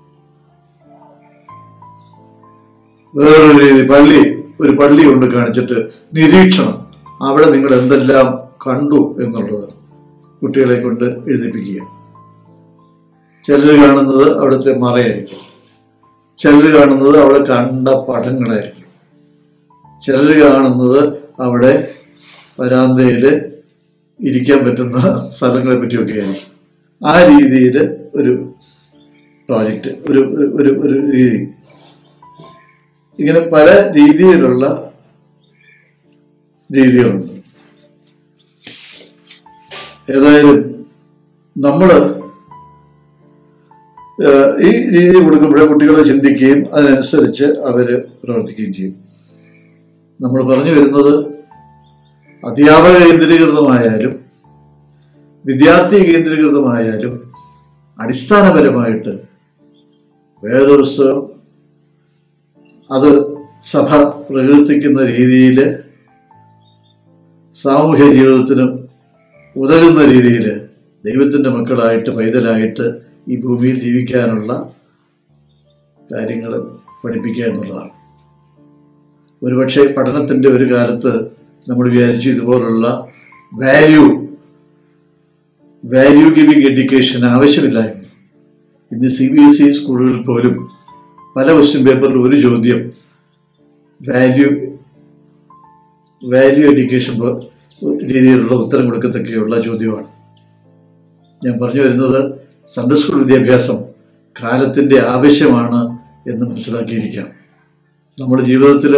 വേറൊരു രീതി പള്ളി ഒരു പള്ളി കൊണ്ട് കാണിച്ചിട്ട് നിരീക്ഷണം അവിടെ നിങ്ങൾ എന്തെല്ലാം കണ്ടു എന്നുള്ളത് കുട്ടികളെ കൊണ്ട് എഴുതിപ്പിക്കുക ചിലർ കാണുന്നത് അവിടുത്തെ മറയായിരിക്കും ചിലർ കാണുന്നത് അവിടെ കണ്ട പടങ്ങളായിരിക്കും ചിലർ കാണുന്നത് അവിടെ വരാന്തയിൽ ഇരിക്കാൻ പറ്റുന്ന സ്ഥലങ്ങളെ പറ്റിയൊക്കെ ആയിരിക്കും ആ രീതിയിൽ ഒരു പ്രോജക്റ്റ് ഒരു ഒരു- ഒരു ഒരു രീതി ഇങ്ങനെ പല രീതിയിലുള്ള രീതികളുണ്ട് ഏതായാലും നമ്മൾ ഈ രീതി കൊടുക്കുമ്പോൾ കുട്ടികളെ ചിന്തിക്കുകയും അതിനനുസരിച്ച് അവർ പ്രവർത്തിക്കുകയും ചെയ്യും നമ്മൾ പറഞ്ഞു വരുന്നത് അധ്യാപക കേന്ദ്രീകൃതമായാലും വിദ്യാർത്ഥി കേന്ദ്രീകൃതമായാലും അടിസ്ഥാനപരമായിട്ട് വേദപുസ്തകം അത് സഭ പ്രകീർത്തിക്കുന്ന രീതിയിൽ സാമൂഹ്യ ജീവിതത്തിനും ഉതകുന്ന രീതിയിൽ ദൈവത്തിൻ്റെ മക്കളായിട്ട് പൈതലായിട്ട് ഈ ഭൂമിയിൽ ജീവിക്കാനുള്ള കാര്യങ്ങൾ പഠിപ്പിക്കുക എന്നുള്ളതാണ് ഒരുപക്ഷെ പഠനത്തിൻ്റെ ഒരു കാലത്ത് നമ്മൾ വിചാരിച്ചു ഇതുപോലുള്ള വാല്യൂ വാല്യൂ ഗിവിംഗ് എഡ്യൂക്കേഷൻ ആവശ്യമില്ലായിരുന്നു ഇന്ന് സി ബി എസ് ഇ സ്കൂളുകളിൽ പോലും പല ക്വസ്റ്റ്യൻ പേപ്പറിൽ ഒരു ചോദ്യം വാല്യൂ വാല്യൂ എഡ്യൂക്കേഷൻ രീതിയിലുള്ള ഉത്തരം കൊടുക്കത്തക്കെയുള്ള ചോദ്യമാണ് ഞാൻ പറഞ്ഞു വരുന്നത് സൺഡേ സ്കൂൾ വിദ്യാഭ്യാസം കാലത്തിൻ്റെ ആവശ്യമാണ് എന്ന് മനസ്സിലാക്കിയിരിക്കാം നമ്മുടെ ജീവിതത്തിൽ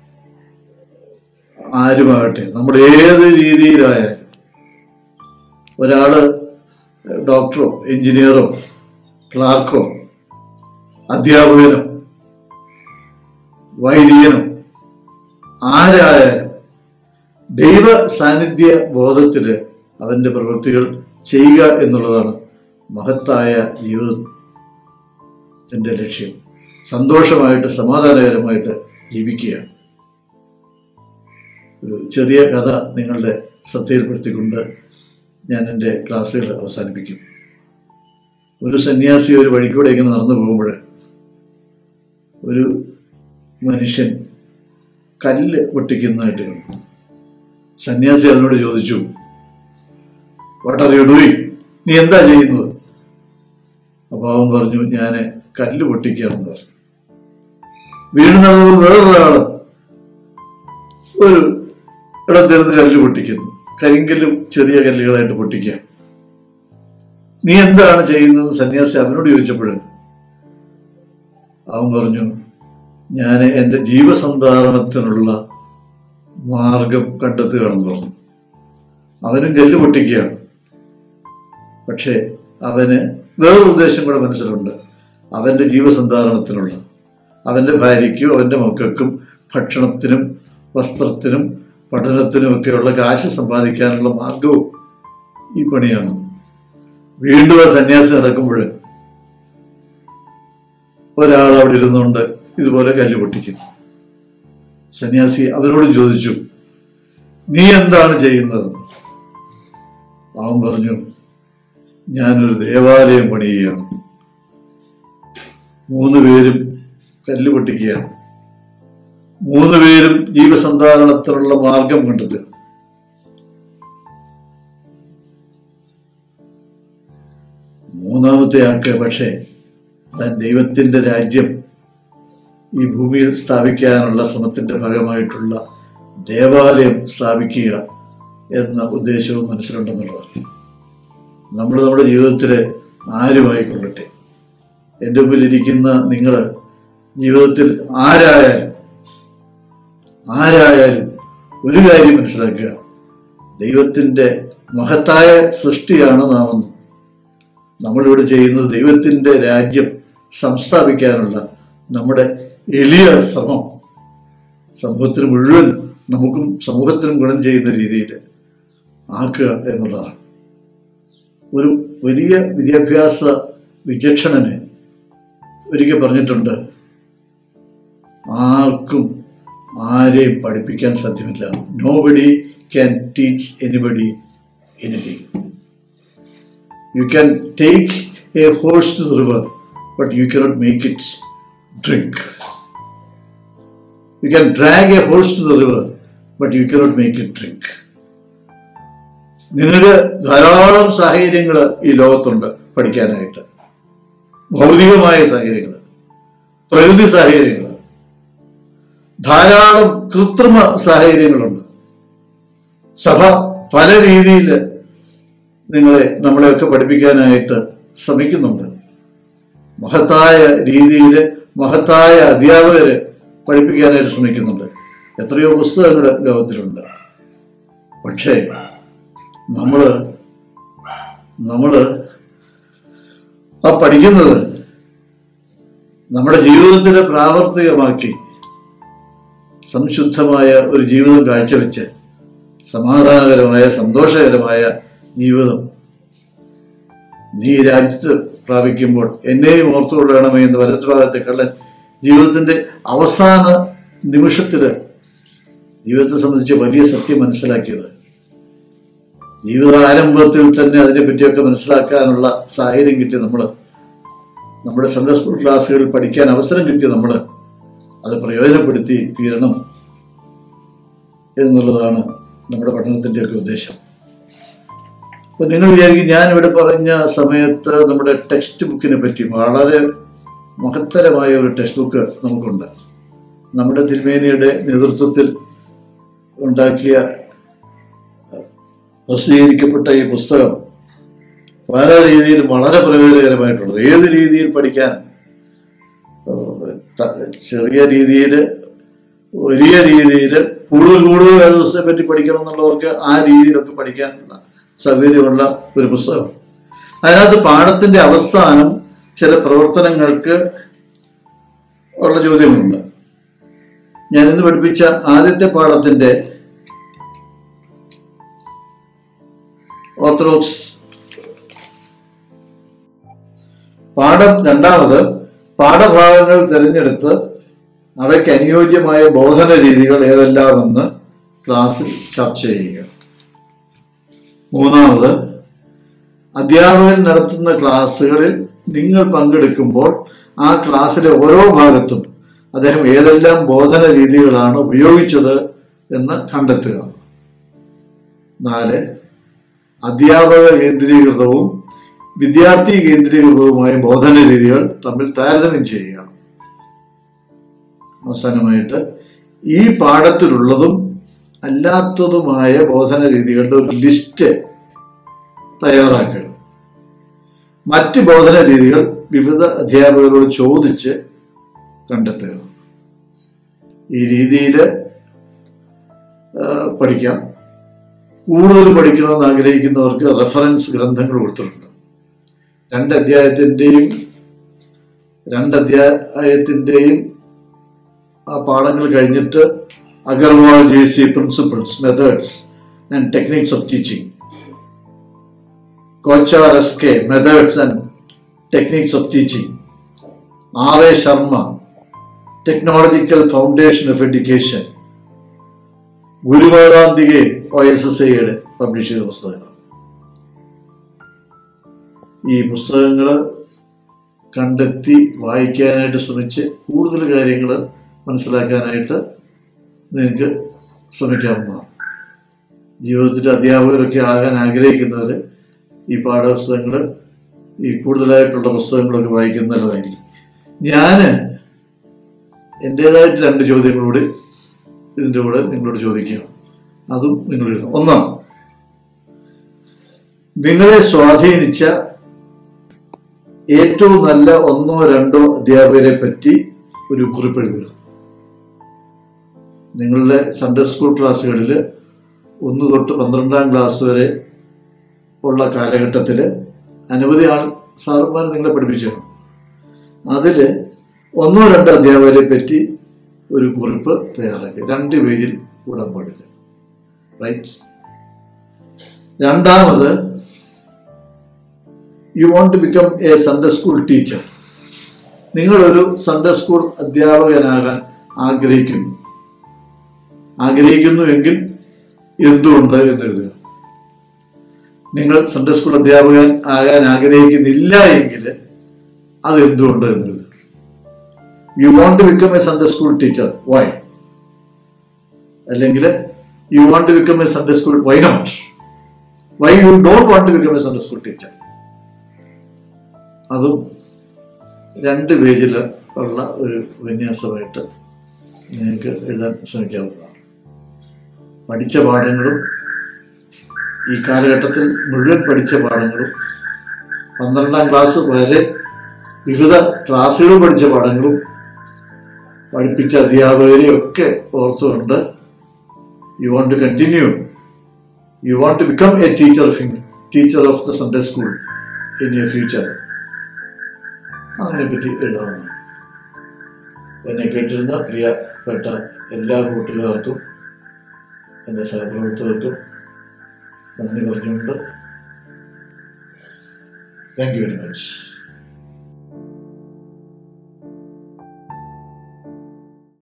ആരുമാകട്ടെ നമ്മുടെ ഏത് രീതിയിലായാലും ഒരാൾ ഡോക്ടറോ എഞ്ചിനീയറോ ക്ലാർക്കോ അധ്യാപകനോ വൈദികനോ ആരായാലും ദൈവ സാന്നിധ്യ ബോധത്തിൽ അവൻ്റെ പ്രവൃത്തികൾ ചെയ്യുക എന്നുള്ളതാണ് മഹത്തായ ജീവിതത്തിൻ്റെ ലക്ഷ്യം സന്തോഷമായിട്ട് സമാധാനകരമായിട്ട് ജീവിക്കുക ഒരു ചെറിയ കഥ നിങ്ങളുടെ ശ്രദ്ധയിൽപ്പെടുത്തിക്കൊണ്ട് ഞാൻ എൻ്റെ ക്ലാസ്സുകൾ അവസാനിപ്പിക്കും ഒരു സന്യാസി ഒരു വഴിക്കൂടെ ഇങ്ങനെ നടന്നു പോകുമ്പോൾ ഒരു മനുഷ്യൻ കല്ല് പൊട്ടിക്കുന്നതായിട്ട് കണ്ടു സന്യാസി അതിനോട് ചോദിച്ചു വാട്ട് ആർ യു ഡൂയിങ് നീ എന്താ ചെയ്യുന്നത് അപ്പോൾ അവൻ പറഞ്ഞു ഞാൻ കല്ല് പൊട്ടിക്കുകയാണെന്ന് പറഞ്ഞു വീണ്ടും നടന്നപ്പോൾ വേറൊരാള് ഒരു ഇടത്തിരുന്ന് കല്ല് പൊട്ടിക്കുന്നു കരിങ്കല്ലും ചെറിയ കല്ലുകളായിട്ട് പൊട്ടിക്കുക നീ എന്താണ് ചെയ്യുന്നത് സന്യാസി അവനോട് ചോദിച്ചപ്പോൾ അവൻ പറഞ്ഞു ഞാൻ എൻ്റെ ജീവസന്ധാരണത്തിനുള്ള മാർഗം കണ്ടെത്തുകയാണെന്ന് പറഞ്ഞു അവനും കല്ല് പൊട്ടിക്കുകയാണ് പക്ഷേ അവന് വേറൊരു ഉദ്ദേശം കൂടെ മനസ്സിലുണ്ട് അവൻ്റെ ജീവസന്ധാരണത്തിനുള്ള അവൻ്റെ ഭാര്യയ്ക്കും അവൻ്റെ മക്കൾക്കും ഭക്ഷണത്തിനും വസ്ത്രത്തിനും പഠനത്തിനും ഒക്കെയുള്ള കാശ് സമ്പാദിക്കാനുള്ള മാർഗവും ഈ പണിയാണ് വീണ്ടും ആ സന്യാസി നടക്കുമ്പോൾ ഒരാൾ അവിടെ ഇരുന്നുകൊണ്ട് ഇതുപോലെ കല്ല് പൊട്ടിക്കുന്നു സന്യാസി അവരോട് ചോദിച്ചു നീ എന്താണ് ചെയ്യുന്നത് അവൻ പറഞ്ഞു ഞാനൊരു ദേവാലയം പണിയുകയാണ് മൂന്ന് പേരും കല്ല് പൊട്ടിക്കുകയാണ് മൂന്ന് പേരും ജീവസന്ധാരണത്തിനുള്ള മാർഗം കണ്ടെത്തുക മൂന്നാമത്തെ ആൾക്ക് പക്ഷേ താൻ ദൈവത്തിന്റെ രാജ്യം ഈ ഭൂമിയിൽ സ്ഥാപിക്കാനുള്ള ശ്രമത്തിന്റെ ഭാഗമായിട്ടുള്ള ദേവാലയം സ്ഥാപിക്കുക എന്ന ഉദ്ദേശവും മനസ്സിലുണ്ടെന്നുള്ളതാണ് നമ്മൾ നമ്മുടെ ജീവിതത്തിൽ ആരുമായിക്കൊള്ളട്ടെ എൻ്റെ മുമ്പിൽ ഇരിക്കുന്ന നിങ്ങൾ ജീവിതത്തിൽ ആരായാലും ആരായാലും ഒരു കാര്യം മനസ്സിലാക്കുക ദൈവത്തിൻ്റെ മഹത്തായ സൃഷ്ടിയാണ് നാമെന്ന് നമ്മളിവിടെ ചെയ്യുന്നത് ദൈവത്തിൻ്റെ രാജ്യം സംസ്ഥാപിക്കാനുള്ള നമ്മുടെ എളിയ ശ്രമം സമൂഹത്തിന് മുഴുവൻ നമുക്കും സമൂഹത്തിനും ഗുണം ചെയ്യുന്ന രീതിയിൽ ആക്കുക എന്നുള്ളതാണ് ഒരു വലിയ വിദ്യാഭ്യാസ വിചക്ഷണന് ഒരിക്കൽ പറഞ്ഞിട്ടുണ്ട് ആർക്കും ആരെയും പഠിപ്പിക്കാൻ സാധ്യമല്ല nobody can teach anybody anything you can take a horse to the river but you cannot make it drink you can drag a horse to the river but you cannot make it drink നിങ്ങൾക്ക് ധാരാളം സാഹചര്യങ്ങൾ ഈ ലോകത്തുണ്ട് പഠിക്കാനായിട്ട് ഭൗതികമായ സാഹചര്യങ്ങൾ പ്രകൃതി സാഹചര്യങ്ങൾ ധാരാളം കൃത്രിമ സാഹചര്യങ്ങളുണ്ട് സഭ പല രീതിയിൽ നിങ്ങളെ നമ്മളെയൊക്കെ പഠിപ്പിക്കാനായിട്ട് ശ്രമിക്കുന്നുണ്ട് മഹത്തായ രീതിയിൽ മഹത്തായ അധ്യാപകര് പഠിപ്പിക്കാനായിട്ട് ശ്രമിക്കുന്നുണ്ട് എത്രയോ പുസ്തകങ്ങൾ ലോകത്തിലുണ്ട് പക്ഷേ നമ്മള് നമ്മള് ആ പഠിക്കുന്നത് നമ്മുടെ ജീവിതത്തിൽ പ്രാവർത്തികമാക്കി സംശുദ്ധമായ ഒരു ജീവിതം കാഴ്ചവെച്ച് സമാധാനകരമായ സന്തോഷകരമായ ജീവിതം നീ രാജ്യത്ത് പ്രാപിക്കുമ്പോൾ എന്നെയും ഓർത്തുകൊള്ളണമേ എന്ന് വലത്തുഭാഗത്തെ കള്ളൻ ജീവിതത്തിന്റെ അവസാന നിമിഷത്തില് ജീവിതത്തെ സംബന്ധിച്ച് വലിയ സത്യം മനസ്സിലാക്കിയത് ജീവിതാരംഭത്തിൽ തന്നെ അതിനെപ്പറ്റിയൊക്കെ മനസ്സിലാക്കാനുള്ള സാഹചര്യം കിട്ടി നമ്മൾ നമ്മുടെ സൺഡേ സ്കൂൾ ക്ലാസ്സുകളിൽ പഠിക്കാൻ അവസരം കിട്ടി നമ്മൾ അത് പ്രയോജനപ്പെടുത്തി തീരണം എന്നുള്ളതാണ് നമ്മുടെ പഠനത്തിൻ്റെയൊക്കെ ഉദ്ദേശം അപ്പൊ നിങ്ങൾ വിചാരിക്കും ഞാൻ ഇവിടെ പറഞ്ഞ സമയത്ത് നമ്മുടെ ടെക്സ്റ്റ് ബുക്കിനെ പറ്റി വളരെ മഹത്തരമായ ഒരു ടെക്സ്റ്റ് ബുക്ക് നമുക്കുണ്ട് നമ്മുടെ തിരുമേനിയുടെ നേതൃത്വത്തിൽ ഉണ്ടാക്കിയ പ്രസിദ്ധീകരിക്കപ്പെട്ട ഈ പുസ്തകം പല രീതിയിൽ വളരെ പ്രയോജനകരമായിട്ടുള്ളത് ഏത് രീതിയിൽ പഠിക്കാൻ ഏഹ്, ത- ചെറിയ രീതിയിൽ വലിയ രീതിയിൽ കൂടുതൽ കൂടുതൽ വേദവസ്ഥയെ പറ്റി പഠിക്കണം എന്നുള്ളവർക്ക് ആ രീതിയിലൊക്കെ പഠിക്കാനുള്ള സൗകര്യമുള്ള ഒരു പുസ്തകം അതിനകത്ത് പാഠത്തിന്റെ അവസാനം ചില പ്രവർത്തനങ്ങൾക്ക് ഉള്ള ചോദ്യങ്ങളുണ്ട് ഞാൻ ഇന്ന് പഠിപ്പിച്ച ആദ്യത്തെ പാഠത്തിന്റെ ഓർത്തഡോക്സ് പാഠം രണ്ടാമത് പാഠഭാഗങ്ങൾ തിരഞ്ഞെടുത്ത് അവയ്ക്ക് അനുയോജ്യമായ ബോധന രീതികൾ ഏതെല്ലാമെന്ന് ക്ലാസ്സിൽ ചർച്ച ചെയ്യുക മൂന്നാമത് അധ്യാപകൻ നടത്തുന്ന ക്ലാസ്സുകളിൽ നിങ്ങൾ പങ്കെടുക്കുമ്പോൾ ആ ക്ലാസ്സിലെ ഓരോ ഭാഗത്തും അദ്ദേഹം ഏതെല്ലാം ബോധന രീതികളാണ് ഉപയോഗിച്ചത് എന്ന് കണ്ടെത്തുക നാല് അധ്യാപക കേന്ദ്രീകൃതവും വിദ്യാർത്ഥി കേന്ദ്രീകൃതവുമായ ബോധന രീതികൾ തമ്മിൽ താരതമ്യം ചെയ്യുക അവസാനമായിട്ട് ഈ പാഠത്തിലുള്ളതും അല്ലാത്തതുമായ ബോധന രീതികളുടെ ഒരു ലിസ്റ്റ് തയ്യാറാക്കുക മറ്റ് ബോധന രീതികൾ വിവിധ അധ്യാപകരോട് ചോദിച്ച് കണ്ടെത്തുക ഈ രീതിയിൽ പഠിക്കാം കൂടുതൽ പഠിക്കണമെന്ന് ആഗ്രഹിക്കുന്നവർക്ക് റെഫറൻസ് ഗ്രന്ഥങ്ങൾ കൊടുത്തിട്ടുണ്ട് രണ്ട് അധ്യായത്തിൻ്റെയും രണ്ട് അധ്യായത്തിൻ്റെയും ആ പാഠങ്ങൾ കഴിഞ്ഞിട്ട് Agarwal J C principles methods and techniques of teaching Kochhar S K methods and techniques of teaching R A Sharma technological foundation of education ഗുരുവാരാന്തികെ ഒ എസ് എസ് ഐയുടെ പബ്ലിഷ് ചെയ്ത പുസ്തകങ്ങൾ ഈ പുസ്തകങ്ങൾ കണ്ടെത്തി വായിക്കാനായിട്ട് ശ്രമിച്ച് കൂടുതൽ കാര്യങ്ങൾ മനസ്സിലാക്കാനായിട്ട് നിങ്ങൾക്ക് ശ്രമിക്കാവുന്നതാണ് ജീവിതത്തിൽ അധ്യാപകരൊക്കെ ആകാൻ ആഗ്രഹിക്കുന്നവർ ഈ പാഠപുസ്തകങ്ങൾ ഈ കൂടുതലായിട്ടുള്ള പുസ്തകങ്ങളൊക്കെ വായിക്കുന്നത് നല്ലതായിരിക്കും ഞാൻ എൻ്റേതായിട്ട് രണ്ട് ചോദ്യങ്ങളോട് ഇതിൻ്റെ കൂടെ നിങ്ങളോട് ചോദിക്കുക അതും നിങ്ങൾ എഴുതണം ഒന്നാണ് നിങ്ങളെ സ്വാധീനിച്ച ഏറ്റവും നല്ല ഒന്നോ രണ്ടോ അധ്യാപകരെ പറ്റി ഒരു കുറിപ്പ് എഴുതുക നിങ്ങളുടെ സൺഡേ സ്കൂൾ ക്ലാസ്സുകളിൽ ഒന്ന് തൊട്ട് പന്ത്രണ്ടാം ക്ലാസ് വരെ ഉള്ള കാലഘട്ടത്തിൽ അനവധി ആൾ സാറുമാർ നിങ്ങളെ പഠിപ്പിച്ചു അതിൽ ഒന്നോ രണ്ടോ അധ്യാപകരെ പറ്റി ഒരു കുറിപ്പ് തയ്യാറാക്കി രണ്ട് പേജിൽ കൂടാൻ പാടില്ല റൈറ്റ് രണ്ടാമത് you want to become a Sunday school teacher നിങ്ങളൊരു സൺഡേ സ്കൂൾ അധ്യാപകനാകാൻ ആഗ്രഹിക്കുന്നു ആഗ്രഹിക്കുന്നുവെങ്കിൽ എന്തുകൊണ്ട് എന്ന് എഴുതുക നിങ്ങൾ സൺഡേ സ്കൂൾ അധ്യാപകൻ ആകാൻ ആഗ്രഹിക്കുന്നില്ല എങ്കിൽ അത് എന്തുകൊണ്ട് എന്ന് എഴുതുക you want to become a Sunday school teacher why അല്ലെങ്കിൽ you want to become a Sunday school why not why you don't want to become a Sunday school teacher അതും രണ്ട് പേജിൽ ഉള്ള ഒരു വിന്യാസമായിട്ട് നിങ്ങൾക്ക് എഴുതാൻ ശ്രമിക്കാവുന്നതാണ് പഠിച്ച പാഠങ്ങളും ഈ കാലഘട്ടത്തിൽ മുഴുവൻ പഠിച്ച പാഠങ്ങളും പന്ത്രണ്ടാം ക്ലാസ് വരെ വിവിധ ക്ലാസ്സുകൾ പഠിച്ച പാഠങ്ങളും പഠിപ്പിച്ച അധ്യാപകരെയും ഒക്കെ ഓർത്തുകൊണ്ട് you want to continue you want to become a teacher of teacher of the Sunday school in your future അതിനെപ്പറ്റി എഴുതാവുന്നതാണ് എന്നെ കേട്ടിരുന്ന പ്രിയപ്പെട്ട എല്ലാ കൂട്ടുകാർക്കും എൻ്റെ സഹപ്രവർത്തകർക്കും നന്ദി പറഞ്ഞുകൊണ്ട് താങ്ക് യു വെരി മച്ച്